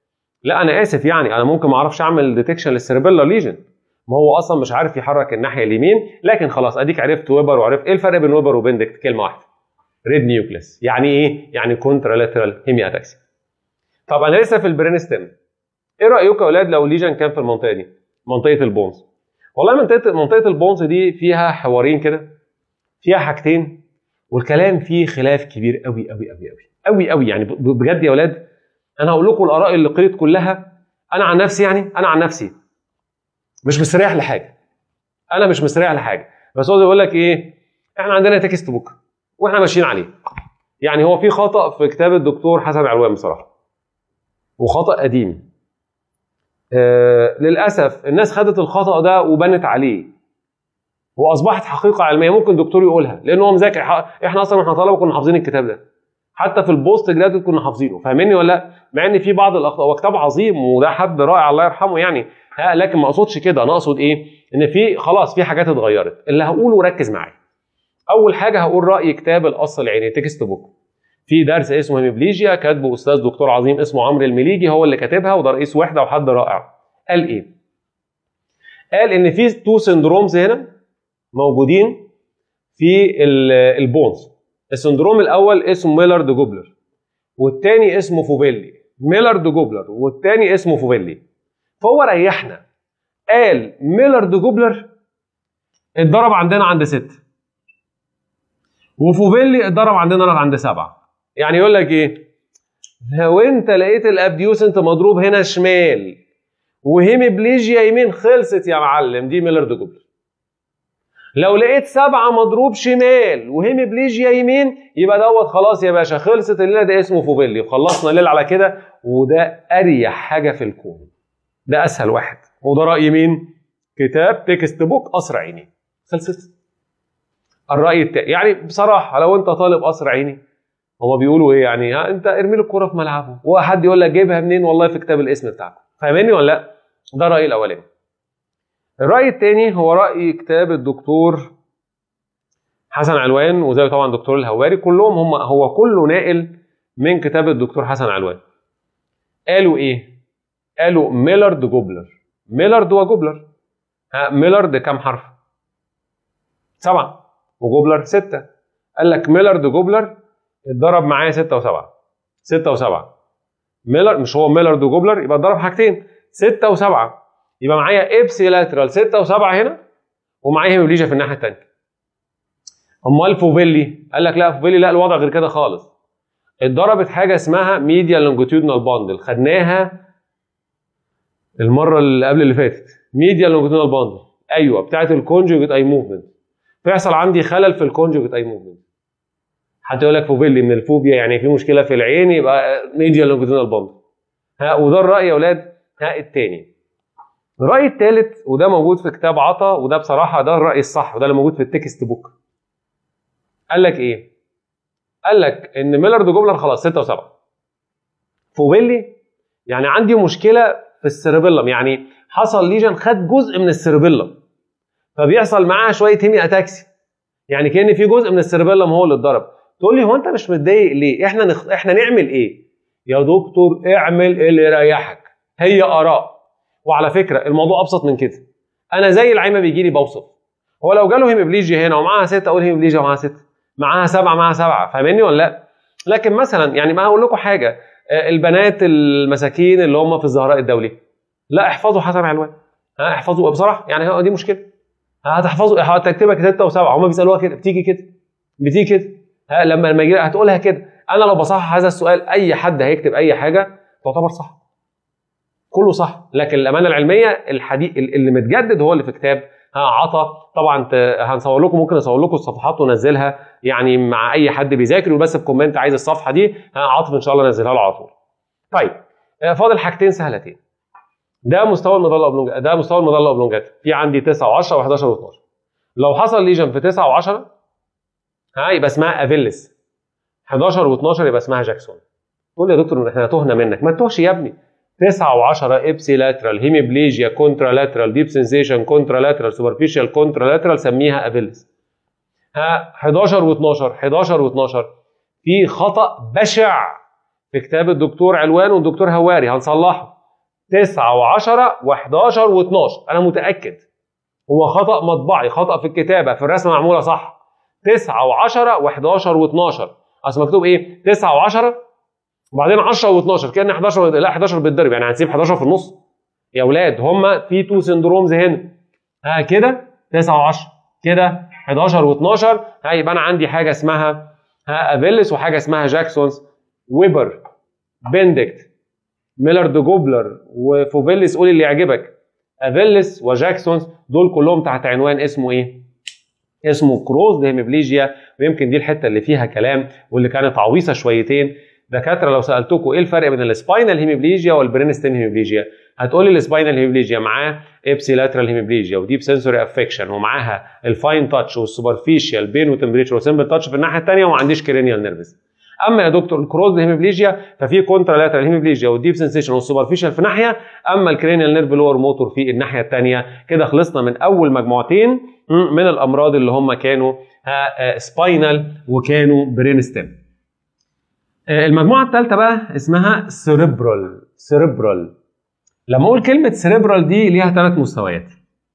لا انا اسف يعني انا ممكن ما اعرفش اعمل ديتكشن للسيربيلر ليجن ما هو اصلا مش عارف يحرك الناحيه اليمين لكن خلاص اديك عرفت ويبر وعرفت ايه الفرق بين ويبر وبندكت كلمه واحده ريد نيوكليس يعني ايه يعني كونترالاترال هيمي اتاكسي طب انا لسه في البرين ستيم ايه رايكم يا اولاد لو ليجن كان في المنطقه دي منطقه البونز والله منطقه منطقه البونز دي فيها حوارين كده فيها حاجتين والكلام فيه خلاف كبير قوي قوي قوي قوي قوي قوي يعني بجد يا اولاد انا هقول لكم الاراء اللي قريت كلها انا عن نفسي يعني انا عن نفسي مش مستريح لحاجه انا مش مستريح لحاجه بس هو يقول لك ايه احنا عندنا تكست بوك واحنا ماشيين عليه يعني هو في خطا في كتاب الدكتور حسن علوان بصراحه وخطا قديم آه للاسف الناس خدت الخطا ده وبنت عليه واصبحت حقيقه علميه ممكن دكتور يقولها لان هو مذاكر احنا اصلا واحنا طلبه كنا حافظين الكتاب ده حتى في البوست جرادويت كنا حافظينه فاهمني ولا لا مع ان في بعض الاخطاء هو كتاب عظيم وده حد رائع الله يرحمه يعني ها لكن ما اقصدش كده انا اقصد ايه ان في خلاص في حاجات اتغيرت اللي هقوله ركز معايا اول حاجه هقول راي كتاب الاصل العيني تكست بوك في درس اسمه هيمبليجيا كاتبه استاذ دكتور عظيم اسمه عمرو المليجي هو اللي كاتبها وده رئيس وحده وحد رائع قال ايه قال ان في تو سندرومز هنا موجودين في البونز السندروم الاول اسمه ميلارد جوبلر والتاني اسمه فوبيلي ميلارد جوبلر والتاني اسمه فوبيلي فهو ريحنا قال ميلارد جوبلر اتضرب عندنا عند ست وفوبيلي اتضرب عندنا عند سبعه يعني يقول لك ايه لو انت لقيت الابديوس انت مضروب هنا شمال وهيميبليجيا يمين خلصت يا معلم دي ميلارد جوبلر لو لقيت سبعة مضروب شمال وهيميبليجيا يمين يبقى دوت خلاص يا باشا خلصت الليله ده اسمه فوبيلي وخلصنا الليله على كده وده اريح حاجه في الكون ده اسهل واحد وده راي مين كتاب تكست بوك قصر عيني خلصت الراي التاني يعني بصراحه لو انت طالب قصر عيني هما بيقولوا ايه يعني ها انت ارمي له الكوره في ملعبه وحد يقول لك جايبها منين والله في كتاب الاسم بتاعكم فاهمني ولا لا ده الراي الاولاني الراي الثاني هو راي كتاب الدكتور حسن علوان وزي طبعا دكتور الهواري كلهم هم هو كله ناقل من كتاب الدكتور حسن علوان قالوا ايه قالوا ميلارد جوبلر ميلارد وجوبلر ها ميلارد كام حرف سبعة وجوبلر ستة قال لك ميلارد جوبلر اتضرب معايا ستة وسبعة ستة وسبعة ميلر مش هو ميلارد وجوبلر يبقى اتضرب حاجتين ستة وسبعة يبقى معايا ابسي لاترال 6 و7 هنا ومعايا هيموليجيا في الناحيه الثانيه امال فوفيلي قال لك لا فوفيلي لا الوضع غير كده خالص اتضربت حاجه اسمها ميديا لونجيتيودنال باندل خدناها المره اللي قبل اللي فاتت ميديا لونجيتيودنال باندل ايوه بتاعه الكونجوجيت اي موفمنت فيحصل عندي خلل في الكونجوجيت اي موفمنت حتى يقول لك فوفيلي من الفوبيا يعني في مشكله في العين يبقى ميديا لونجيتيودنال باندل ها وده الراي يا اولاد ها الثاني الراي الثالث وده موجود في كتاب عطا وده بصراحه ده الراي الصح وده اللي موجود في التكست بوك قال لك ايه قال لك ان ميلر دو جوبلر خلاص 6 و7 فوبيلي يعني عندي مشكله في السيربيلم يعني حصل ليجن خد جزء من السيربيلم فبيحصل معاها شويه هيمي اتاكسي يعني كان في جزء من السيربيلم هو اللي اتضرب تقول لي هو انت مش متضايق ليه احنا نخ... احنا نعمل ايه يا دكتور اعمل اللي يريحك هي اراء وعلى فكره الموضوع ابسط من كده انا زي العيمه بيجي لي بوصف هو لو جاله هيموبليجيا هنا ومعاها ستة اقول هيموبليجيا ومعاها ستة معاها سبعة معاها سبعة فاهمني ولا لا لكن مثلا يعني ما هقول لكم حاجه البنات المساكين اللي هم في الزهراء الدولي لا احفظوا حسن علوان ها احفظوا بصراحه يعني هو دي مشكله هتحفظوا هتكتبها ستة وسبعة هم بيسالوها كده بتيجي كده بتيجي كده ها لما لما يجي هتقولها كده انا لو بصحح هذا السؤال اي حد هيكتب اي حاجه تعتبر صح كله صح لكن الامانه العلميه الحديث اللي متجدد هو اللي في كتاب ها عطا طبعا هنصور لكم ممكن اصور لكم الصفحات وننزلها يعني مع اي حد بيذاكر وبس في كومنت عايز الصفحه دي ها عاطف ان شاء الله نزلها له على طول. طيب فاضل حاجتين سهلتين. ده مستوى المظله اوبلونجات ده مستوى المظله اوبلونجات في عندي 9 و10 و11 و12. لو حصل ليجن في 9 و10 ها يبقى اسمها افيلس 11 و12 يبقى اسمها جاكسون. تقول لي يا دكتور احنا تهنا منك ما تتوهش يا ابني 9 و10 ابسي لاترال هيميبليجيا كونترا لاترال ديب سنسيشن كونترا لاترال سوبرفيشال كونترا لاترال سميها افيلس ها 11 و12 11 و12 في خطا بشع في كتاب الدكتور علوان والدكتور هواري هنصلحه 9 و10 و11 و12 انا متاكد هو خطا مطبعي خطا في الكتابه في الرسمه معموله صح 9 و10 و11 و12 اصل مكتوب ايه 9 و10 وبعدين 10 و12 كان 11 لا 11 بالضرب يعني هنسيب 11 في النص يا اولاد هما في تو سندرومز هنا ها كده 9 و10 كده 11 و12 ها يبقى انا عندي حاجه اسمها ها افيلس وحاجه اسمها جاكسونز ويبر بندكت ميلر دو جوبلر وفوفيلس قول اللي يعجبك افيلس وجاكسونز دول كلهم تحت عنوان اسمه ايه؟ اسمه كروز هيميبليجيا ويمكن دي الحته اللي فيها كلام واللي كانت عويصه شويتين دكاتره لو سالتكم ايه الفرق بين السباينال هيميبليجيا والبرينستين هيميبليجيا هتقولي السباينال هيميبليجيا معاه ابسي لاترال هيميبليجيا وديب سنسوري افكشن ومعاها الفاين تاتش والسوبرفيشال بين وتمبريتشر وسمبل تاتش في الناحيه الثانيه وما عنديش كرينيال نيرفز اما يا دكتور الكروز هيميبليجيا ففي كونترا لاترال هيميبليجيا والديب سنسيشن والسوبرفيشال في ناحيه اما الكرينيال نيرف لور موتور في الناحيه الثانيه كده خلصنا من اول مجموعتين من الامراض اللي هم كانوا سباينال وكانوا برين ستيم المجموعه الثالثه بقى اسمها سيريبرال سيريبرال لما اقول كلمه سيريبرال دي ليها ثلاث مستويات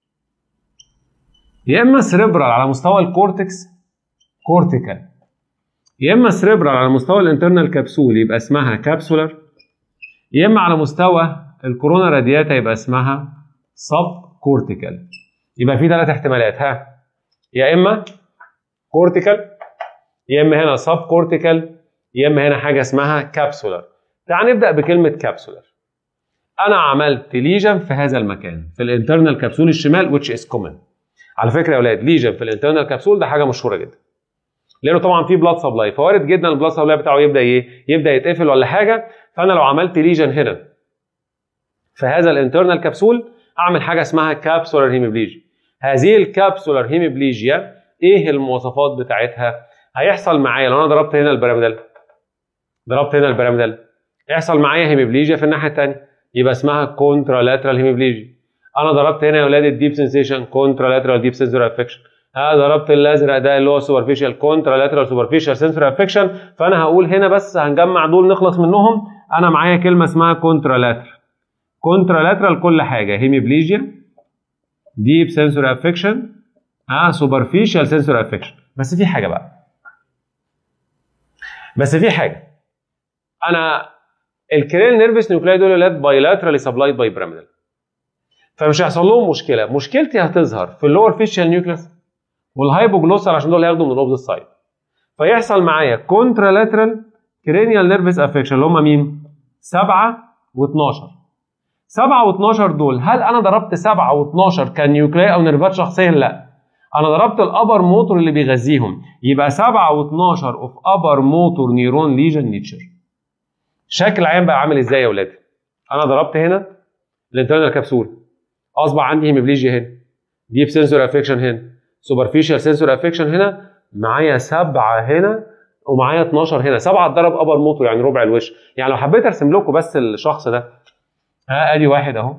يا اما سيريبرال على مستوى الكورتكس كورتيكال يا اما سيريبرال على مستوى الانترنال كبسول يبقى اسمها كابسولار يا اما على مستوى الكورونا رادياتا يبقى اسمها سب كورتيكال يبقى في ثلاث احتمالات ها يا اما كورتيكال يا اما هنا سب كورتيكال يا اما هنا حاجه اسمها كابسولار تعال نبدا بكلمه كابسولار انا عملت ليجن في هذا المكان في الانترنال كبسول الشمال which is common على فكره يا اولاد ليجن في الانترنال كبسول ده حاجه مشهوره جدا لانه طبعا في بلاد سبلاي فوارد جدا البلاد سبلاي بتاعه يبدا ايه يبدا يتقفل ولا حاجه فانا لو عملت ليجن هنا في هذا الانترنال كبسول اعمل حاجه اسمها كابسولار هيميبليجيا هذه الكابسولار هيميبليجيا ايه المواصفات بتاعتها هيحصل معايا لو انا ضربت هنا البيراميدال ضربت هنا البيراميدال يحصل معايا هيميبليجيا في الناحيه الثانيه يبقى اسمها كونترا لاترال هيميبليجيا انا ضربت هنا يا اولاد الديب سنسيشن كونترا لاترال ديب سنسور افكشن ها ضربت الازرق ده اللي هو سوبرفيشال كونترا لاترال سوبرفيشال سنسور افكشن فانا هقول هنا بس هنجمع دول نخلص منهم انا معايا كلمه اسمها كونترا لاترال كونترا لاترال كل حاجه هيميبليجيا ديب سنسور افكشن ها سوبرفيشال سنسور افكشن بس في حاجه بقى بس في حاجه انا الكرين نيرفس نيوكلاي دول ولاد بايلاترالي سبلايد باي بيراميدال فمش هيحصل لهم مشكله مشكلتي هتظهر في اللور فيشال نيوكليس والهايبوجلوسال عشان دول هياخدوا من الاوبزيت سايد فيحصل معايا كونترالاترال كرينيال نيرفس افكشن اللي هم مين 7 و12 7 و12 دول هل انا ضربت 7 و12 كنيوكلاي او نيرفات شخصيا لا انا ضربت الابر موتور اللي بيغذيهم يبقى 7 و12 اوف ابر موتور نيرون ليجن نيتشر شكل العيان بقى عامل ازاي يا اولاد انا ضربت هنا الانترنال كبسول اصبح عندي هيموبليجيا هنا ديب سنسور افكشن هنا سوبرفيشال سنسور افكشن هنا معايا سبعه هنا ومعايا 12 هنا سبعه اتضرب ابر موتور يعني ربع الوش يعني لو حبيت ارسم لكم بس الشخص ده ها ادي واحد اهو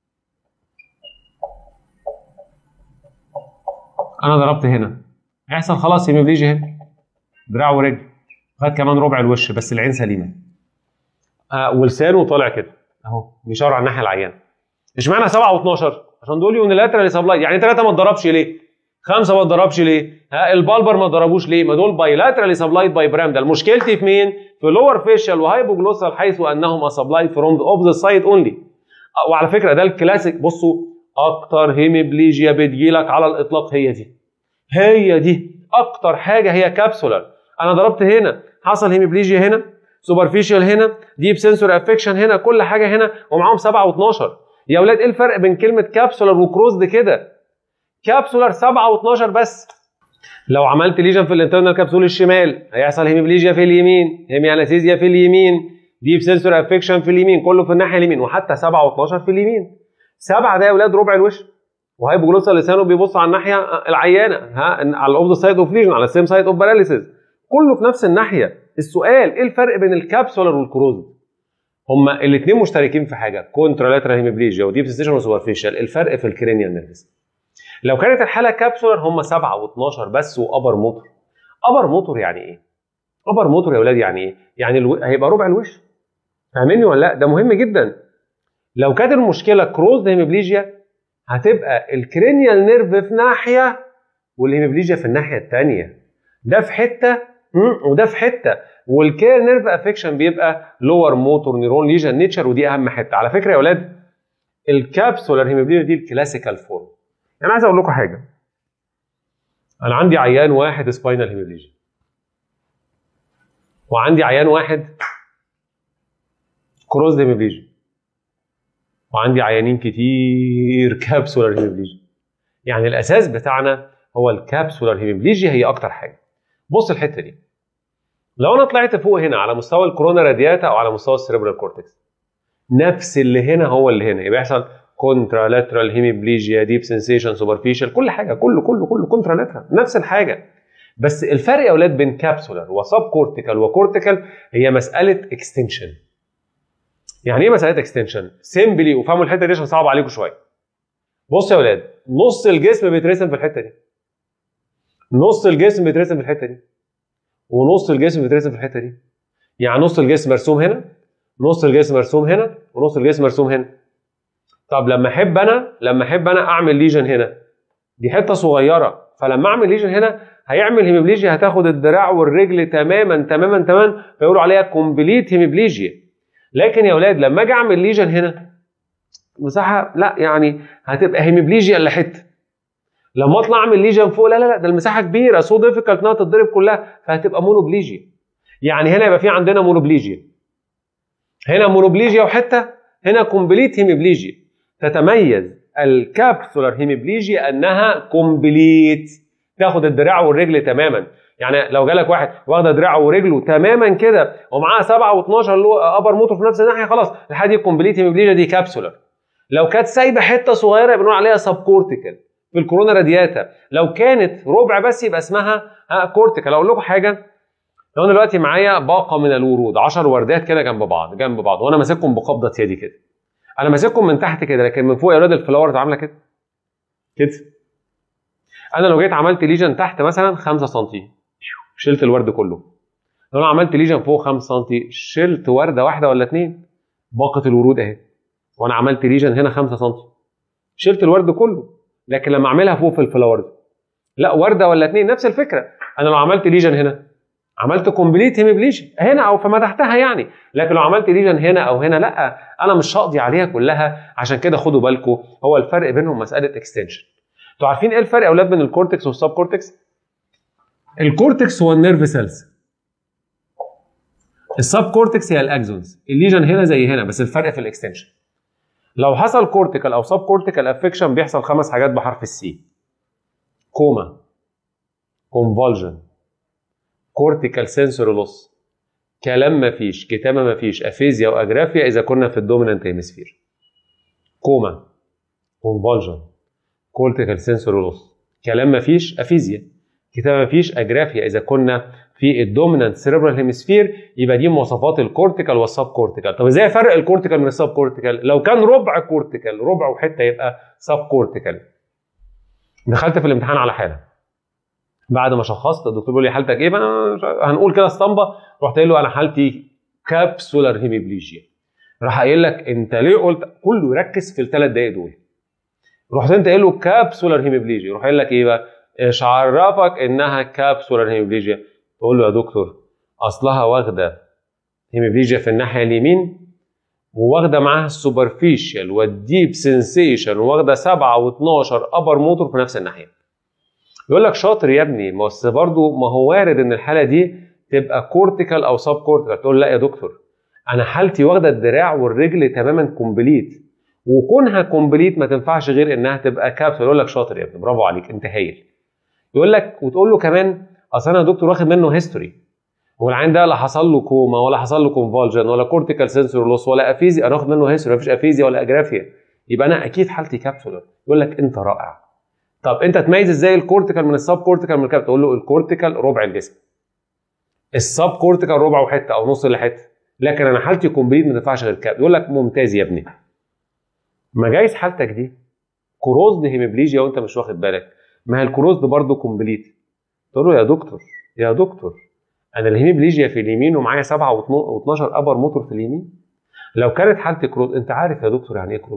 انا ضربت هنا هيحصل خلاص هيموبليجيا هنا دراع ورجل خد كمان ربع الوش بس العين سليمه آه ولسانه طالع كده اهو بيشاور على الناحيه العيانه اشمعنى 7 و12 عشان دول يونيلاترال سبلاي يعني ثلاثه ما اتضربش ليه خمسه ما اتضربش ليه ها البالبر ما اتضربوش ليه ما دول بايلاترال سبلايد باي برامدال مشكلتي في مين في لور فيشال وهايبوجلوسال حيث انهما سبلايد فروم ذا اوبزيت سايد اونلي وعلى فكره ده الكلاسيك بصوا اكتر هيميبليجيا بتجيلك على الاطلاق هي دي هي دي اكتر حاجه هي كابسولار انا ضربت هنا حصل هيميبليجيا هنا سوبرفيشال هنا ديب سنسور افكشن هنا كل حاجه هنا ومعاهم 7 و12 يا اولاد ايه الفرق بين كلمه كابسولار وكروزد كده كابسولار 7 و12 بس لو عملت ليجن في الانترنال كبسول الشمال هيحصل هيميبليجيا في اليمين هيميانستيزيا في اليمين ديب سنسور افكشن في اليمين كله في الناحيه اليمين وحتى 7 و12 في اليمين 7 ده يا اولاد ربع الوش وهايبوجلوسال لسانه بيبص على الناحيه العيانه ها على الاوبزيت سايد اوف ليجن على السيم سايد اوف باراليسيس كله في نفس الناحيه السؤال ايه الفرق بين الكابسولار والكروزد هما الاثنين مشتركين في حاجه كونترالاترال هيميبليجيا وديب سيستيشن وسوبرفيشال الفرق في الكرينيال نيرفز لو كانت الحاله كابسولار هم 7 و12 بس وابر موتور ابر موتور يعني ايه ابر موتور يا اولاد يعني ايه يعني الو... هيبقى ربع الوش فاهميني ولا لا ده مهم جدا لو كانت المشكله كروز هيمبليجيا هتبقى الكرينيال نيرف في ناحيه والهيمبليجيا في الناحيه الثانيه ده في حته وده في حته والكير نيرف افكشن بيبقى لور موتور نيرون ليجن نيتشر ودي اهم حته على فكره يا اولاد الكابسولار هيموبليجيا دي الكلاسيكال فورم انا عايز اقول لكم حاجه انا عندي عيان واحد سباينال هيموبليجيا وعندي عيان واحد كروز هيموبليجيا وعندي عيانين كتير كابسولار هيموبليجيا يعني الاساس بتاعنا هو الكابسولار هيموبليجيا هي اكتر حاجه بص الحته دي لو انا طلعت فوق هنا على مستوى الكورونا رادياتا او على مستوى السيربرال كورتكس نفس اللي هنا هو اللي هنا يبقى يحصل كونترا لاترال هيميبليجيا ديب سنسيشن سوبرفيشال كل حاجه كله كله كله كونترا لاترال نفس الحاجه بس الفرق يا اولاد بين كابسولار وسب كورتيكال وكورتيكال هي مساله اكستنشن يعني ايه مساله اكستنشن سيمبلي وفهموا الحته دي عشان صعب عليكم شويه بص يا اولاد نص الجسم بيترسم في الحته دي نص الجسم بيترسم في الحته دي ونص الجسم بيترسم في الحته دي يعني نص الجسم مرسوم هنا نص الجسم مرسوم هنا ونص الجسم مرسوم هنا طب لما احب انا لما احب انا اعمل ليجن هنا دي حته صغيره فلما اعمل ليجن هنا هيعمل هيمبليجيا هتاخد الدراع والرجل تماما تماما تماما فيقولوا عليها كومبليت هيمبليجيا لكن يا اولاد لما اجي اعمل ليجن هنا مساحه لا يعني هتبقى هيمبليجيا الا حته لما اطلع اعمل ليجن فوق لا لا لا ده المساحه كبيره سو ديفيكالت انها تتضرب كلها فهتبقى مونوبليجيا يعني هنا يبقى في عندنا مونوبليجيا هنا مونوبليجيا وحته هنا كومبليت هيمبليجيا تتميز الكابسولار هيمبليجيا انها كومبليت تاخد الدراع والرجل تماما يعني لو جالك واحد واخده دراعه ورجله تماما كده ومعاه 7 و12 اللي هو ابر موتور في نفس الناحيه خلاص الحاجه دي كومبليت هيمبليجيا دي كابسولار لو كانت سايبه حته صغيره يبقى بنقول عليها سب كورتيكال في الكورونا رادياتا لو كانت ربع بس يبقى اسمها كورتيكال اقول لكم حاجه لو انا دلوقتي معايا باقه من الورود 10 وردات كده جنب بعض جنب بعض وانا ماسكهم بقبضه يدي كده انا ماسكهم من تحت كده لكن من فوق يا اولاد الفلاورز عامله كده كده انا لو جيت عملت ليجن تحت مثلا 5 سم شلت الورد كله لو انا عملت ليجن فوق 5 سم شلت ورده واحده ولا اثنين باقه الورود اهي وانا عملت ليجن هنا 5 سم شلت الورد كله لكن لما اعملها فوق في الفلاورز لا ورده ولا اثنين نفس الفكره انا لو عملت ليجن هنا عملت كومبليت هيمبليجن هنا او فما تحتها يعني لكن لو عملت ليجن هنا او هنا لا انا مش هقضي عليها كلها عشان كده خدوا بالكم هو الفرق بينهم مساله اكستنشن انتوا عارفين ايه الفرق يا اولاد بين الكورتكس والسب كورتكس الكورتكس هو النيرف سيلز السب كورتكس هي الاكزونز الليجن هنا زي هنا بس الفرق في الاكستنشن لو حصل كورتيكال او سب كورتيكال افكشن بيحصل خمس حاجات بحرف السي كوما كونفولجن كورتيكال سنسوري لوس كلام مفيش كتابه مفيش افيزيا واجرافيا اذا كنا في الدومينانت هيمسفير كوما كونفولجن كورتيكال سنسوري لوس كلام مفيش افيزيا كتابه مفيش اجرافيا اذا كنا في الدومينانت سيربرال هيمسفير يبقى دي مواصفات الكورتيكال والسب كورتيكال طب ازاي افرق الكورتيكال من السب كورتيكال لو كان ربع كورتيكال ربع وحته يبقى سب كورتيكال دخلت في الامتحان على حاله بعد ما شخصت الدكتور بيقول لي حالتك ايه فانا هنقول كده اسطمبه رحت قايل له انا حالتي كابسولار هيميبليجيا راح قايل لك انت ليه قلت كله يركز في الثلاث دقايق دول رحت انت قايل له كابسولار هيميبليجيا يروح قايل لك ايه بقى ايش عرفك انها كابسولار هيميبليجيا تقول له يا دكتور اصلها واخده هيميبليجيا في الناحيه اليمين وواخده معاها السوبرفيشال والديب سنسيشن واخده 7 و12 ابر موتور في نفس الناحيه يقول لك شاطر يا ابني بس برضه ما هو وارد ان الحاله دي تبقى كورتيكال او سب كورتيكال تقول لا يا دكتور انا حالتي واخده الدراع والرجل تماما كومبليت وكونها كومبليت ما تنفعش غير انها تبقى كابسول يقول لك شاطر يا ابني برافو عليك انت هايل يقول لك وتقول له كمان اصل انا يا دكتور واخد منه هيستوري والعين ده لا حصل له كوما ولا حصل له كونفولجن ولا كورتيكال سنسور لوس ولا افيزيا انا واخد منه هيستوري مفيش افيزيا ولا اجرافيا يبقى انا اكيد حالتي كابسولر يقول لك انت رائع طب انت تميز ازاي الكورتيكال من السب كورتيكال من الكاب تقول له الكورتيكال ربع الجسم السب كورتيكال ربع وحته او نص لحته لكن انا حالتي كومبليت ما تنفعش غير كاب يقول لك ممتاز يا ابني ما جايز حالتك دي كروزد هيمبليجيا وانت مش واخد بالك ما هي الكروزد برضه كومبليت تقول له يا دكتور يا دكتور انا الهيمبليجيا في اليمين ومعايا 7 و12 ابر موتور في اليمين لو كانت حالتي كروز انت عارف يا دكتور يعني ايه كروز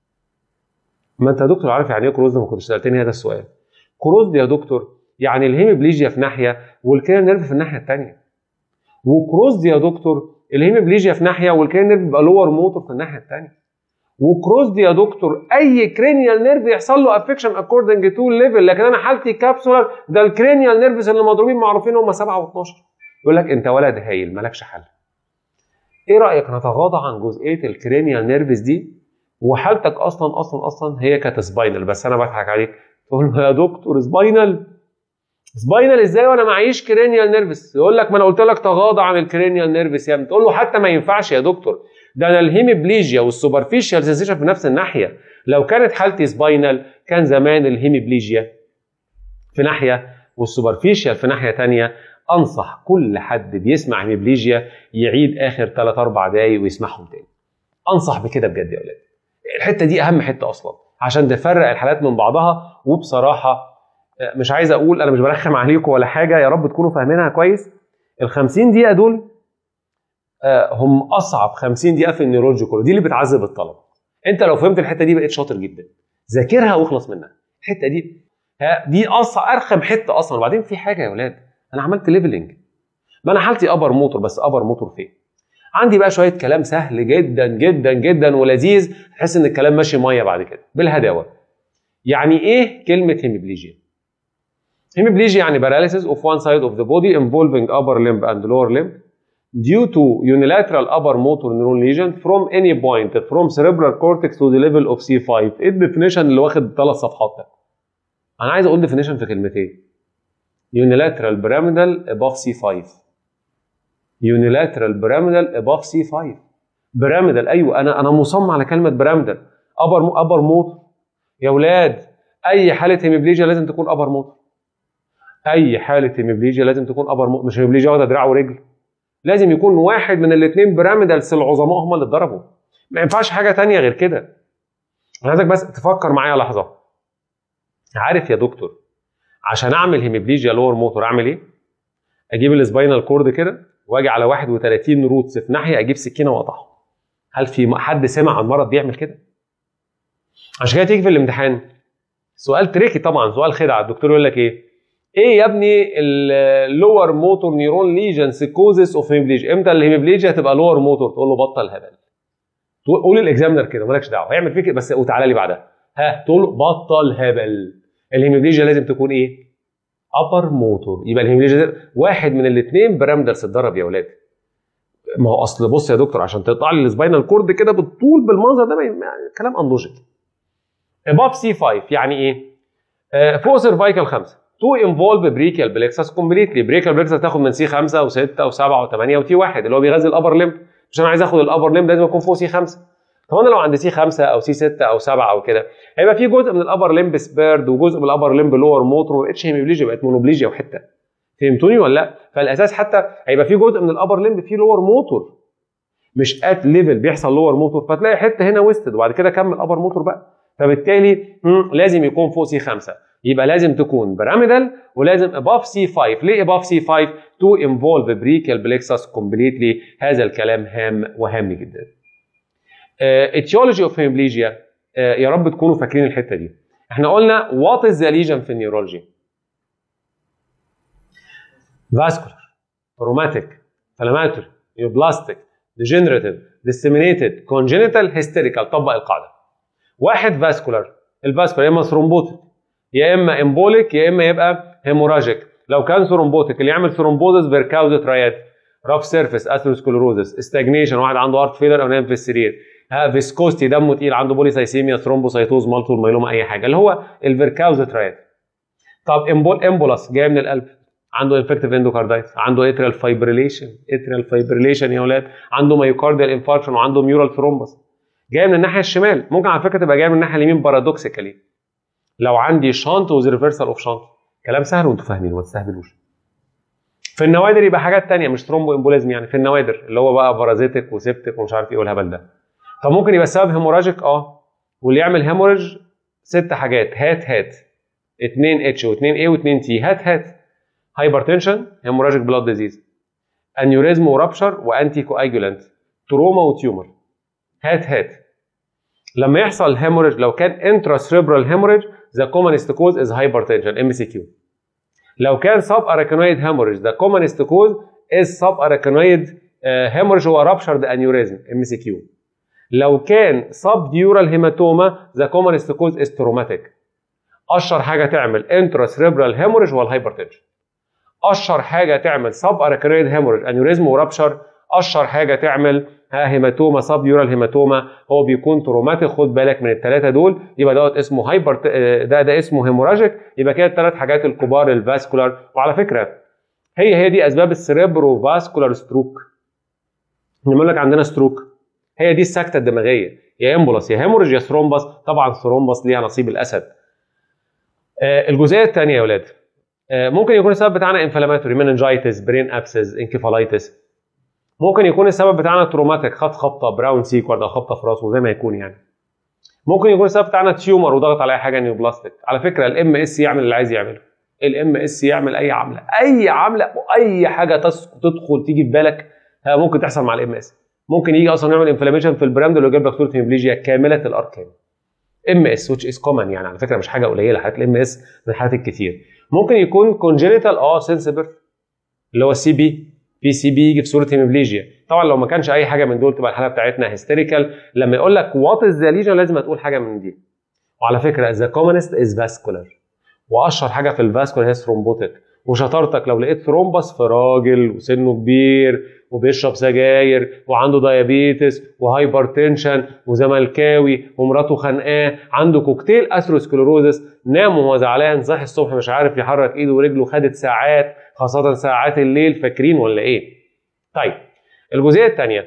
ما انت يا دكتور عارف يعني ايه كروز ما كنتش سالتني هذا السؤال كروز يا دكتور يعني الهيموبليجيا في ناحيه والكلى نيرف في الناحيه الثانيه وكروز يا دكتور الهيموبليجيا في ناحيه والكلى نيرف بيبقى لور موتور في الناحيه الثانيه وكروز يا دكتور اي كرينيال نيرف يحصل له افكشن اكوردنج تو ليفل لكن انا حالتي كابسولار ده الكرينيال نيرفز اللي مضروبين معروفين هم 7 و12 يقول لك انت ولد هايل مالكش حل ايه رايك نتغاضى عن جزئيه الكرينيال نيرفز دي وحالتك اصلا اصلا اصلا هي كانت سباينال بس انا بضحك عليك تقول له يا دكتور سباينال سباينال ازاي وانا معيش كرينيال نيرفس يقول لك ما انا قلت لك تغاضى عن الكرينيال نيرفس يا ابني تقول له حتى ما ينفعش يا دكتور ده انا الهيميبليجيا والسوبرفيشال سنسيشن في نفس الناحيه لو كانت حالتي سباينال كان زمان الهيميبليجيا في ناحيه والسوبرفيشال في ناحيه ثانيه انصح كل حد بيسمع هيميبليجيا يعيد اخر 3 4 دقايق ويسمعهم تاني انصح بكده بجد يا اولاد الحته دي اهم حته اصلا عشان تفرق الحالات من بعضها وبصراحه مش عايز اقول انا مش برخم عليكم ولا حاجه يا رب تكونوا فاهمينها كويس ال 50 دقيقه دول هم اصعب 50 دقيقه في النيورولوجي كله دي اللي بتعذب الطلبه انت لو فهمت الحته دي بقيت شاطر جدا ذاكرها واخلص منها الحته دي دي اصعب ارخم حته اصلا وبعدين في حاجه يا ولاد انا عملت ليفلنج ما انا حالتي ابر موتور بس ابر موتور فين عندي بقى شويه كلام سهل جدا جدا جدا ولذيذ تحس ان الكلام ماشي ميه بعد كده بالهداوه يعني ايه كلمه هيميبليجيا هيميبليجيا يعني paralysis of one side of the body involving upper limb and lower limb due to unilateral upper motor neuron lesion from any point from cerebral cortex to the level of C5 ايه الديفينيشن اللي واخد ثلاث صفحات ده انا عايز اقول ديفينيشن في كلمتين unilateral pyramidal above C5 unilateral pyramidal above C5 pyramidal ايوه انا انا مصمم على كلمه pyramidal upper upper motor يا اولاد اي حاله هيميبليجيا لازم تكون upper motor اي حاله هيميبليجيا لازم تكون upper motor مش هيميبليجيا واخده دراع ورجل لازم يكون واحد من الاثنين بيراميدالز العظماء هم اللي اتضربوا ما ينفعش حاجه تانية غير كده انا عايزك بس تفكر معايا لحظه عارف يا دكتور عشان اعمل هيميبليجيا لور موتور اعمل ايه اجيب السباينال كورد كده واجي على 31 روتس في ناحيه اجيب سكينه واقطعهم هل في حد سمع عن مرض بيعمل كده عشان كده تيجي في الامتحان سؤال تريكي طبعا سؤال خدعه الدكتور يقول لك ايه ايه يا ابني اللور موتور نيورون ليجنز كوزز اوف هيمبليجيا امتى الهيمبليجيا هتبقى لور موتور تقول له بطل هبل قول الاكزامنر كده مالكش دعوه هيعمل فيك بس وتعالى لي بعدها ها تقول له بطل هبل الهيمبليجيا لازم تكون ايه ابر موتور يبقى الهيمبليجيا واحد من الاثنين برامدرس اتضرب يا اولاد ما هو اصل بص يا دكتور عشان تقطع لي السباينال كورد كده بالطول بالمنظر ده يعني كلام انلوجيك اباف سي 5 يعني ايه آه فوق سيرفايكال 5 تو انفولف بريكال بلكسس كومبليتلي بريكال بلكسس تاخد من سي 5 و6 و7 و8 وتي 1 اللي هو بيغذي الابر ليمب مش انا عايز اخد الابر ليمب لازم اكون فوق سي 5 طب انا لو عند سي 5 او سي 6 او 7 او كده هيبقى في جزء من الابر ليمب سبيرد وجزء من الابر ليمب لور موتور ما بقتش هيميبليجيا بقت مونوبليجيا وحته فهمتوني ولا لا؟ فالاساس حتى هيبقى في جزء من الابر ليمب فيه لور موتور مش ات ليفل بيحصل لور موتور فتلاقي حته هنا ويستد وبعد كده كمل ابر موتور بقى فبالتالي لازم يكون فوق سي 5 يبقى لازم تكون بيراميدال ولازم above C5 ليه above C5 to involve brachial plexus completely هذا الكلام هام وهام جدا etiology of hemiplegia uh, يا رب تكونوا فاكرين الحته دي احنا قلنا what is the lesion في النيورولوجي vascular traumatic inflammatory neoplastic degenerative disseminated congenital hysterical طبق القاعده واحد فاسكولار الفاسكولار يا اما ثرومبوتيك يا اما امبوليك يا اما يبقى هيموراجيك لو كان ثرومبوتيك اللي يعمل ثرومبوزس فيركاوز ترايات راف سيرفيس اثيروسكلروزس استاجنيشن واحد عنده هارت فيلر او نايم في السرير ها فيسكوستي دمه تقيل عنده بوليسايسيميا ثرومبوسايتوز مالتول مايلوما اي حاجه اللي هو الفيركاوز ترايات طب امبول امبولاس جاي من القلب عنده انفكتيف اندوكاردايتس عنده اتريال فايبريليشن اتريال فايبريليشن يا اولاد عنده مايوكارديال انفاركشن وعنده ميورال ثرومبس جاي من الناحيه الشمال ممكن على فكره تبقى جايه من الناحيه اليمين بارادوكسيكالي لو عندي شانت وز ريفرسال اوف شانت كلام سهل وانتوا فاهمين ما تستهبلوش في النوادر يبقى حاجات تانية مش ثرومبو امبوليزم يعني في النوادر اللي هو بقى بارازيتك وسيبتك ومش عارف ايه والهبل ده فممكن يبقى السبب هيموراجيك اه واللي يعمل هيموريج ست حاجات هات هات 2 اتش و2 اي و2 تي هات هات هايبرتنشن هيموراجيك بلاد ديزيز انيوريزم ورابشر وانتي كواجولانت تروما وتيومر هات هات لما يحصل هيموريج لو كان انترا سيربرال هيموريج ذا كومنست كوز از هايبرتنشن ام سي كيو لو كان سب اراكينويد هيموريج ذا كومنست كوز از سب اراكينويد هيموريج هو رابشرد انيوريزم ام سي كيو لو كان سب ديورال هيماتوما ذا كومنست كوز از تروماتيك اشهر حاجه تعمل انترا سيربرال هيموريج هو الهايبرتنشن اشهر حاجه تعمل سب اراكينويد هيموريج انيوريزم ورابشر اشهر حاجه تعمل ها هيماتوما سب يورال هيماتوما هو بيكون تروماتيك خد بالك من الثلاثه دول يبقى دوت اسمه هايبر ده ده اسمه هيموراجيك يبقى كده الثلاث حاجات الكبار الفاسكولار وعلى فكره هي هي دي اسباب السريبرو فاسكولار ستروك نقول لك عندنا ستروك هي دي السكته الدماغيه يا امبولاس يا هيموريج يا ثرومبس طبعا ثرومبس ليها نصيب الاسد آه الجزئيه الثانيه يا اولاد آه ممكن يكون السبب بتاعنا انفلاماتوري مننجايتس برين ابسز انكفالايتس ممكن يكون السبب بتاعنا تروماتيك خد خبطه براون سيكورد او خبطه في راسه زي ما يكون يعني ممكن يكون السبب بتاعنا تيومر وضغط على اي حاجه نيوبلاستيك على فكره الام اس يعمل اللي عايز يعمله الام اس يعمل اي عمله اي عمله واي حاجه تدخل تيجي في بالك ممكن تحصل مع الام اس ممكن يجي اصلا يعمل انفلاميشن في البراند اللي يجيب لك صوره هيمبليجيا كامله الاركان ام اس which is common يعني على فكره مش حاجه قليله حالات الام اس من الحالات الكتير ممكن يكون كونجينيتال اه سنسبر اللي هو السي بي بي سي بي يجي في صوره هيموبليجيا طبعا لو ما كانش اي حاجه من دول تبقى الحاله بتاعتنا هيستيريكال لما يقول لك وات از ذا ليجن لازم تقول حاجه من دي وعلى فكره ذا كومنست از فاسكولار واشهر حاجه في الفاسكولار هي ثرومبوتيك وشطارتك لو لقيت ثرومبس في راجل وسنه كبير وبيشرب سجاير وعنده دايابيتس وهايبرتنشن وزملكاوي ومراته خانقاه عنده كوكتيل اثروسكلوروزس نام وهو زعلان صحي الصبح مش عارف يحرك ايده ورجله خدت ساعات خاصة ساعات الليل فاكرين ولا ايه؟ طيب الجزئية الثانية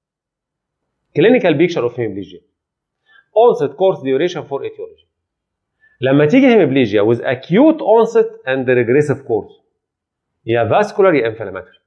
كلينيكال بيكشر اوف هيمبليجيا onset course duration for etiology لما تيجي هيمبليجيا with acute onset and regressive course يا vascular يا inflammatory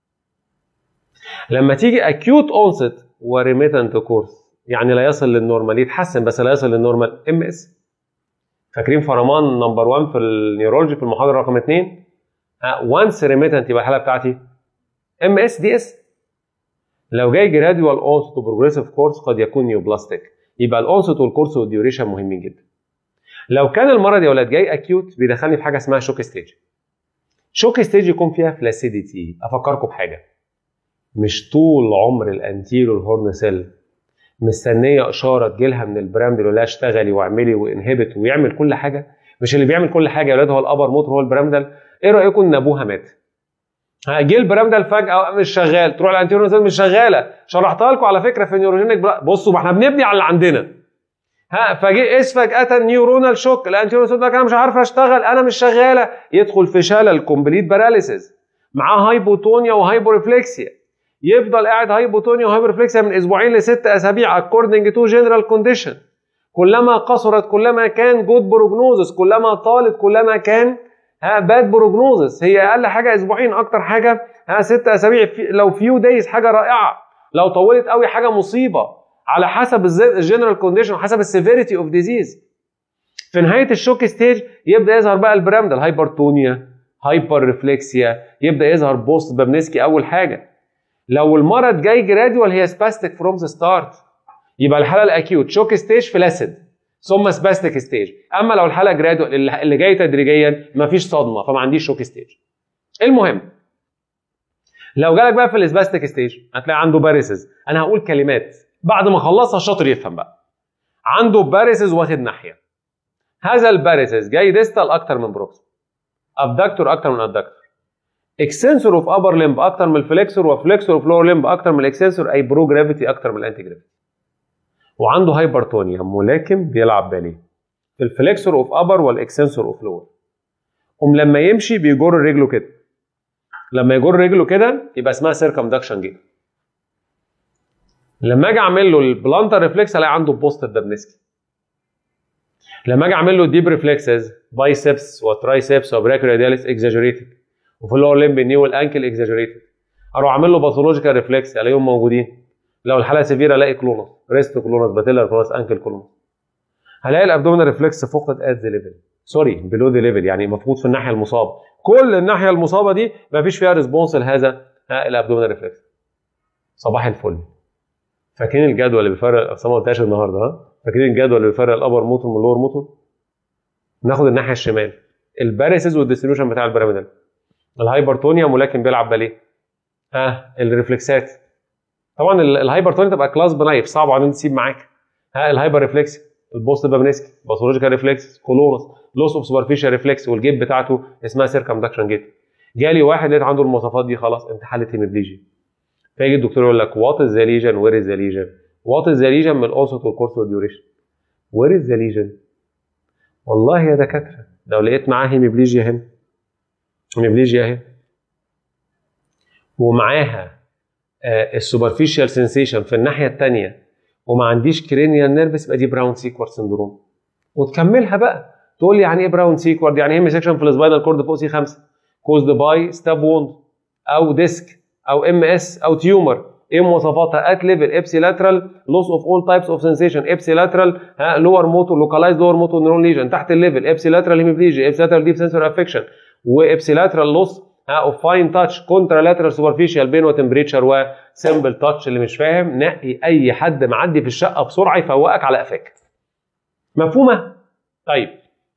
لما تيجي acute onset و remittent course يعني لا يصل للنورمال يتحسن بس لا يصل للنورمال ام اس فاكرين فرمان نمبر 1 في النيورولوجي في المحاضره رقم 2 وانس ريميتنت يبقى الحاله بتاعتي ام اس دي اس لو جاي جراديوال اونست وبروجريسيف كورس قد يكون نيوبلاستيك يبقى الاونست والكورس والديوريشن مهمين جدا لو كان المرض يا ولاد جاي اكيوت بيدخلني في حاجه اسمها شوك ستيج شوك ستيج يكون فيها فلاسيديتي افكركم بحاجه مش طول عمر الانتيرو هورن سيل مستنيه اشاره تجيلها من البراند اللي لا اشتغلي واعملي وانهبت ويعمل كل حاجه مش اللي بيعمل كل حاجه يا ولاد هو الابر موتور هو البرامدل ايه رايكم ان ابوها مات جه البرامدل فجاه مش شغال تروح الانتيرو مش شغاله شرحتها لكم على فكره في نيوروجينيك بصوا ما احنا بنبني على اللي عندنا ها فجه اس فجاه نيورونال شوك الانتيرو ده انا مش عارف اشتغل انا مش شغاله يدخل في شلل كومبليت باراليسيس معاه هايبوتونيا وهايبورفلكسيا يفضل قاعد هايبوتونيا وهايبورفلكسيا من اسبوعين لست اسابيع according to general condition كلما قصرت كلما كان جود بروجنوزس كلما طالت كلما كان ها باد بروجنوزس هي اقل حاجه اسبوعين اكتر حاجه ها ست اسابيع في لو فيو دايز حاجه رائعه لو طولت قوي حاجه مصيبه على حسب الجنرال كونديشن وحسب السيفيريتي اوف ديزيز في نهايه الشوك ستيج يبدا يظهر بقى البرامدل هايبرتونيا هايبر ريفلكسيا يبدا يظهر بوست بابنسكي اول حاجه لو المرض جاي جراديوال هي سباستيك فروم ذا ستارت يبقى الحاله الاكيوت شوك ستيج فلاسيد ثم سباستيك ستيج اما لو الحاله جرادوال اللي جاي تدريجيا مفيش صدمه فما عنديش شوك ستيج المهم لو جالك بقى في السباستيك ستيج هتلاقي عنده باريسز انا هقول كلمات بعد ما اخلصها الشاطر يفهم بقى عنده باريسز واخد ناحيه هذا الباريسز جاي ديستال اكتر من بروكس ابدكتور اكتر من ادكتور اكسنسور اوف ابر ليمب اكتر من الفليكسور وفليكسور اوف لور ليمب اكتر من الاكسنسور اي برو جرافيتي اكتر من الانتي جرافيتي وعنده هايبرتونيا ملاكم بيلعب باليه في الفليكسور اوف ابر والاكسنسور اوف لور قوم لما يمشي بيجر رجله كده لما يجر رجله كده يبقى اسمها سيركمدكشن جيت لما اجي اعمل له البلانتر ريفلكس الاقي عنده بوست دابنسكي لما اجي اعمل له ديب ريفلكسز بايسبس وترايسبس وبراكيودياليس اكزاجريتد وفي اللور ليمب ني والانكل اكزاجريتد اروح اعمل له باثولوجيكال ريفلكس الاقيهم موجودين لو الحاله سيفير الاقي كلونس ريست كلونس باتيلر كلونس انكل كلونس هلاقي الابدومينال ريفلكس فقد ات ذا ليفل سوري بلو ذا ليفل يعني مفقود في الناحيه المصابه كل الناحيه المصابه دي ما فيش فيها ريسبونس لهذا الابدومينال ريفلكس صباح الفل فاكرين الجدول اللي بيفرق اصل ما قلتهاش النهارده ها فاكرين الجدول اللي بيفرق الابر موتور من اللور موتور ناخد الناحيه الشمال الباريسز والديستريبيوشن بتاع البيراميدال الهايبرتونيا ملاكم بيلعب باليه ها الريفلكسات طبعا الهايبرتونيا تبقى كلاس بنايف صعب على تسيب معاك ها الهايبر ريفلكس البوست بابنسكي باثولوجيكال ريفلكس كولونس لوس اوف سوبرفيشال ريفلكس والجيب بتاعته اسمها سيركمدكشن جيت جالي واحد لقيت عنده المواصفات دي خلاص انت حلت هيمبليجيا فيجي الدكتور يقول لك وات از ذا ليجن وير از ذا ليجن وات از ذا ليجن من الاوسط والكورس والديوريشن وير از ذا ليجن والله يا دكاتره لو لقيت معاه هيمبليجيا هنا هيمبليجيا اهي ومعاها السوبرفيشال سنسيشن في الناحيه الثانيه وما عنديش كرينيال نيرفس يبقى دي براون سيكوار سندروم وتكملها بقى تقول لي يعني ايه براون سيكوار يعني ايه سيكشن في السباينال كورد فوق سي 5 كوزد باي ستاب ووند او ديسك او ام اس او تيومر ايه مواصفاتها ات ليفل ابسي لاترال لوس اوف اول تايبس اوف سنسيشن ابسي لاترال لور موتور لوكالايز لور موتور نيرون ليجن تحت الليفل ابسي لاترال هيميبليجيا ابسي لاترال ديب سنسور افكشن وابسي لاترال لوس اوف فاين تاتش كونترا لاترال سوبرفيشال بين وتمبريتشر وسمبل تاتش اللي مش فاهم نقي اي حد معدي في الشقه بسرعه يفوقك على قفاك مفهومه طيب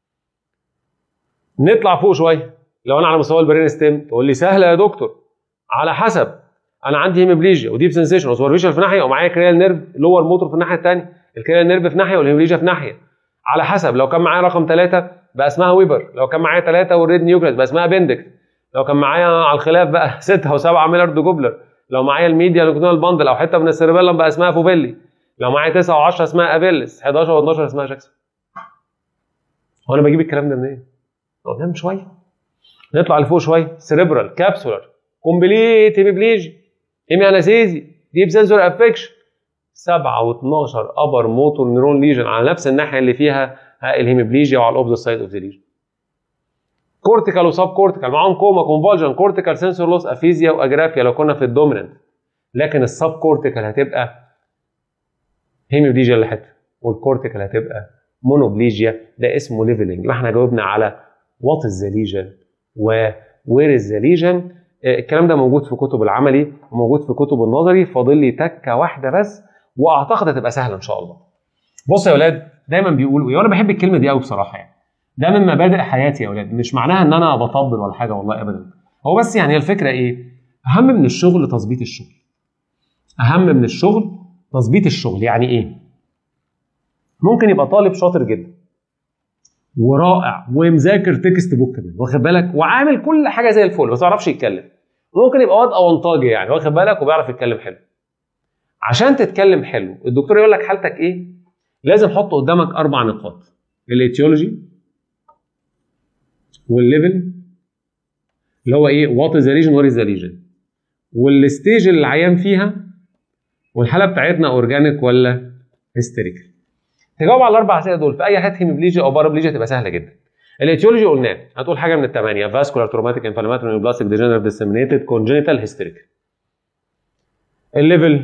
نطلع فوق شويه لو انا على مستوى البرين ستيم تقول لي سهله يا دكتور على حسب انا عندي هيمبليجيا وديب سنسيشن وسوبرفيشال في ناحيه ومعايا كريال نيرف لور موتور في الناحيه الثانيه الكريال نيرف في ناحيه والهيمبليجيا في ناحيه على حسب لو كان معايا رقم ثلاثه بقى اسمها ويبر لو كان معايا ثلاثه والريد نيوكليس بقى اسمها بندكت لو كان معايا على الخلاف بقى 6 و7 ميلارد جوبلر لو معايا الميديا لوكنال باندل او حته من السيربيلم بقى اسمها فوبيلي لو معايا 9 و10 اسمها ابيلس 11 و12 اسمها جاكسون هو انا بجيب الكلام ده منين؟ قدام شويه نطلع لفوق شويه سيريبرال كابسولار كومبليت هيميبليجي هيمي اناسيزي ديب سنسور افكشن 7 و12 ابر موتور نيرون ليجن على نفس الناحيه اللي فيها الهيميبليجيا وعلى الاوبزيت سايد اوف ذا ليجن كورتيكال وسب كورتيكال معاهم كوما كونفولجن كورتيكال سنسور لوس افيزيا واجرافيا لو كنا في الدوميننت لكن السب كورتيكال هتبقى هيميبليجيا اللي حته والكورتيكال هتبقى مونوبليجيا ده اسمه ليفلنج يبقى احنا جاوبنا على وات از ذا ليجن ووير از ذا ليجن الكلام ده موجود في كتب العملي وموجود في كتب النظري فاضل لي تكه واحده بس واعتقد هتبقى سهله ان شاء الله بص يا اولاد دايما بيقولوا ايه وانا بحب الكلمه دي قوي بصراحه يعني ده من مبادئ حياتي يا اولاد مش معناها ان انا بطبل ولا حاجه والله ابدا هو بس يعني الفكره ايه اهم من الشغل تظبيط الشغل اهم من الشغل تظبيط الشغل يعني ايه ممكن يبقى طالب شاطر جدا ورائع ومذاكر تكست بوك كمان واخد بالك وعامل كل حاجه زي الفل بس ما يعرفش يتكلم ممكن يبقى واد اونطاجي يعني واخد بالك وبيعرف يتكلم حلو عشان تتكلم حلو الدكتور يقول لك حالتك ايه لازم حط قدامك اربع نقاط الايتيولوجي والليفل اللي هو ايه وات از ذا ريجن وير از ذا ريجن والستيج اللي العيان فيها والحاله بتاعتنا اورجانيك ولا هيستيريكال تجاوب على الاربع اسئله دول في اي حاجه هيموبليجيا او بارابليجيا تبقى سهله جدا الايتيولوجي قلناه هتقول حاجه من الثمانيه فاسكولار تروماتيك انفلاماتوري بلاستيك ديجنريف ديسيمينيتد كونجنتال هيستيريكال الليفل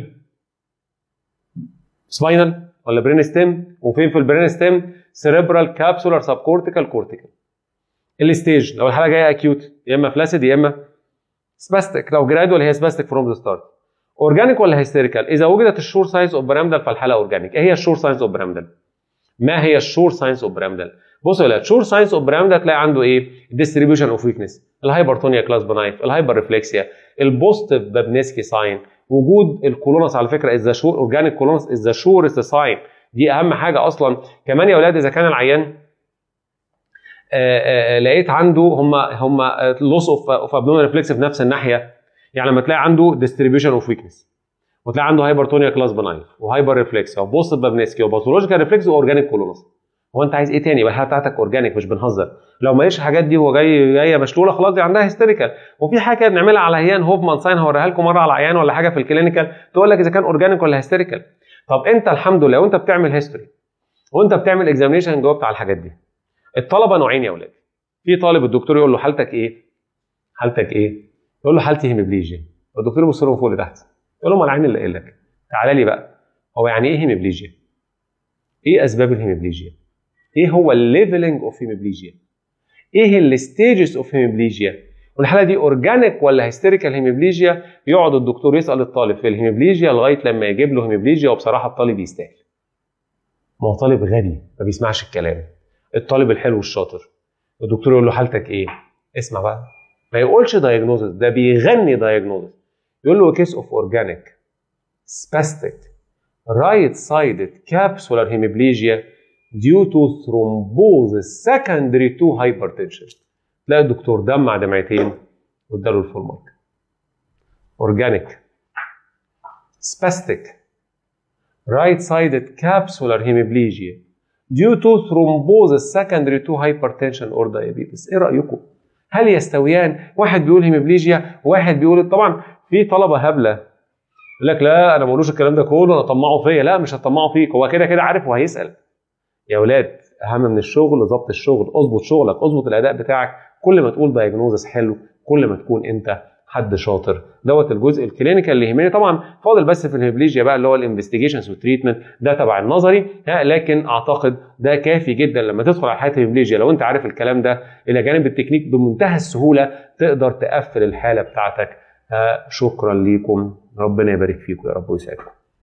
سباينال ولا برين ستيم وفين في البرين ستيم سيريبرال كابسولار سب كورتيكال كورتيكال الستيج لو الحاله جايه اكيوت يا اما فلاسيد يا اما سباستيك لو جرادوال هي سباستيك فروم ذا ستارت اورجانيك ولا هيستيريكال اذا وجدت الشور ساينس اوف بيراميدال فالحاله اورجانيك ايه هي الشور ساينس اوف بيراميدال ما هي الشور ساينس اوف بيراميدال بصوا يا ولاد شور ساينس اوف بيراميدال تلاقي عنده ايه ديستريبيوشن اوف ويكنس الهايبرتونيا كلاس بنايف الهايبر ريفلكسيا البوستيف بابنسكي ساين وجود الكولونس على فكره از ذا شور اورجانيك كولونس از ذا شورست ساين دي اهم حاجه اصلا كمان يا اولاد اذا كان العيان آآ آآ لقيت عنده هم هم لوس اوف اوف ابدومين ريفلكس في نفس الناحيه يعني لما تلاقي عنده ديستريبيوشن اوف ويكنس وتلاقي عنده هايبرتونيا كلاس بنايف وهايبر ريفلكس وبوست بابنسكي وباثولوجيكال ريفلكس واورجانيك كولونس هو انت عايز ايه تاني يبقى الحاله بتاعتك اورجانيك مش بنهزر لو ما لقيتش الحاجات دي هو جاي جايه مشلوله خلاص دي عندها هيستيريكال وفي حاجه كده بنعملها على عيان هوفمان ساين هوريها لكم مره على عيان ولا حاجه في الكلينيكال تقول لك اذا كان اورجانيك ولا هيستيريكال طب انت الحمد لله وانت بتعمل هيستوري وانت بتعمل اكزامينشن جاوبت على الحاجات دي الطلبه نوعين يا اولاد في طالب الدكتور يقول له حالتك ايه حالتك ايه يقول له حالتي هيمبليجيا الدكتور يبص له من فوق لتحت يقول له ما العين اللي قايل لك تعالى لي بقى هو يعني ايه هيمبليجيا ايه اسباب الهيمبليجيا ايه هو الليفلنج اوف هيمبليجيا ايه الستيجز اوف هيمبليجيا والحاله دي اورجانيك ولا هيستيريكال هيميبليجيا يقعد الدكتور يسال الطالب في الهيميبليجيا لغايه لما يجيب له هيميبليجيا وبصراحه الطالب يستاهل ما هو طالب غبي ما بيسمعش الكلام الطالب الحلو الشاطر الدكتور يقول له حالتك ايه اسمع بقى ما يقولش دايجنوزس ده بيغني دايجنوزس يقول له كيس اوف اورجانيك spastic right sided capsular hemiplegia due to thrombosis secondary to hypertension تلاقي الدكتور دمع دمعتين واداله الفول مارك اورجانيك spastic right sided capsular hemiplegia due to thrombosis secondary to hypertension or diabetes ايه رايكم هل يستويان واحد بيقول هيموبليجيا وواحد بيقول طبعا في طلبه هبله يقول لك لا انا ما بقولوش الكلام ده كله انا طمعه فيا لا مش هطمعه فيك هو كده كده عارف وهيسال يا اولاد اهم من الشغل ضبط الشغل اظبط شغلك اظبط الاداء بتاعك كل ما تقول دايجنوزس حلو كل ما تكون انت حد شاطر دوت الجزء الكلينيكال اللي يهمني طبعا فاضل بس في الهيبليجيا بقى اللي هو الانفستيجيشنز والتريتمنت ده تبع النظري ها لكن اعتقد ده كافي جدا لما تدخل على حياه الهيبليجيا لو انت عارف الكلام ده الى جانب التكنيك بمنتهى السهوله تقدر تقفل الحاله بتاعتك ها شكرا ليكم ربنا يبارك فيكم يا رب ويسعدكم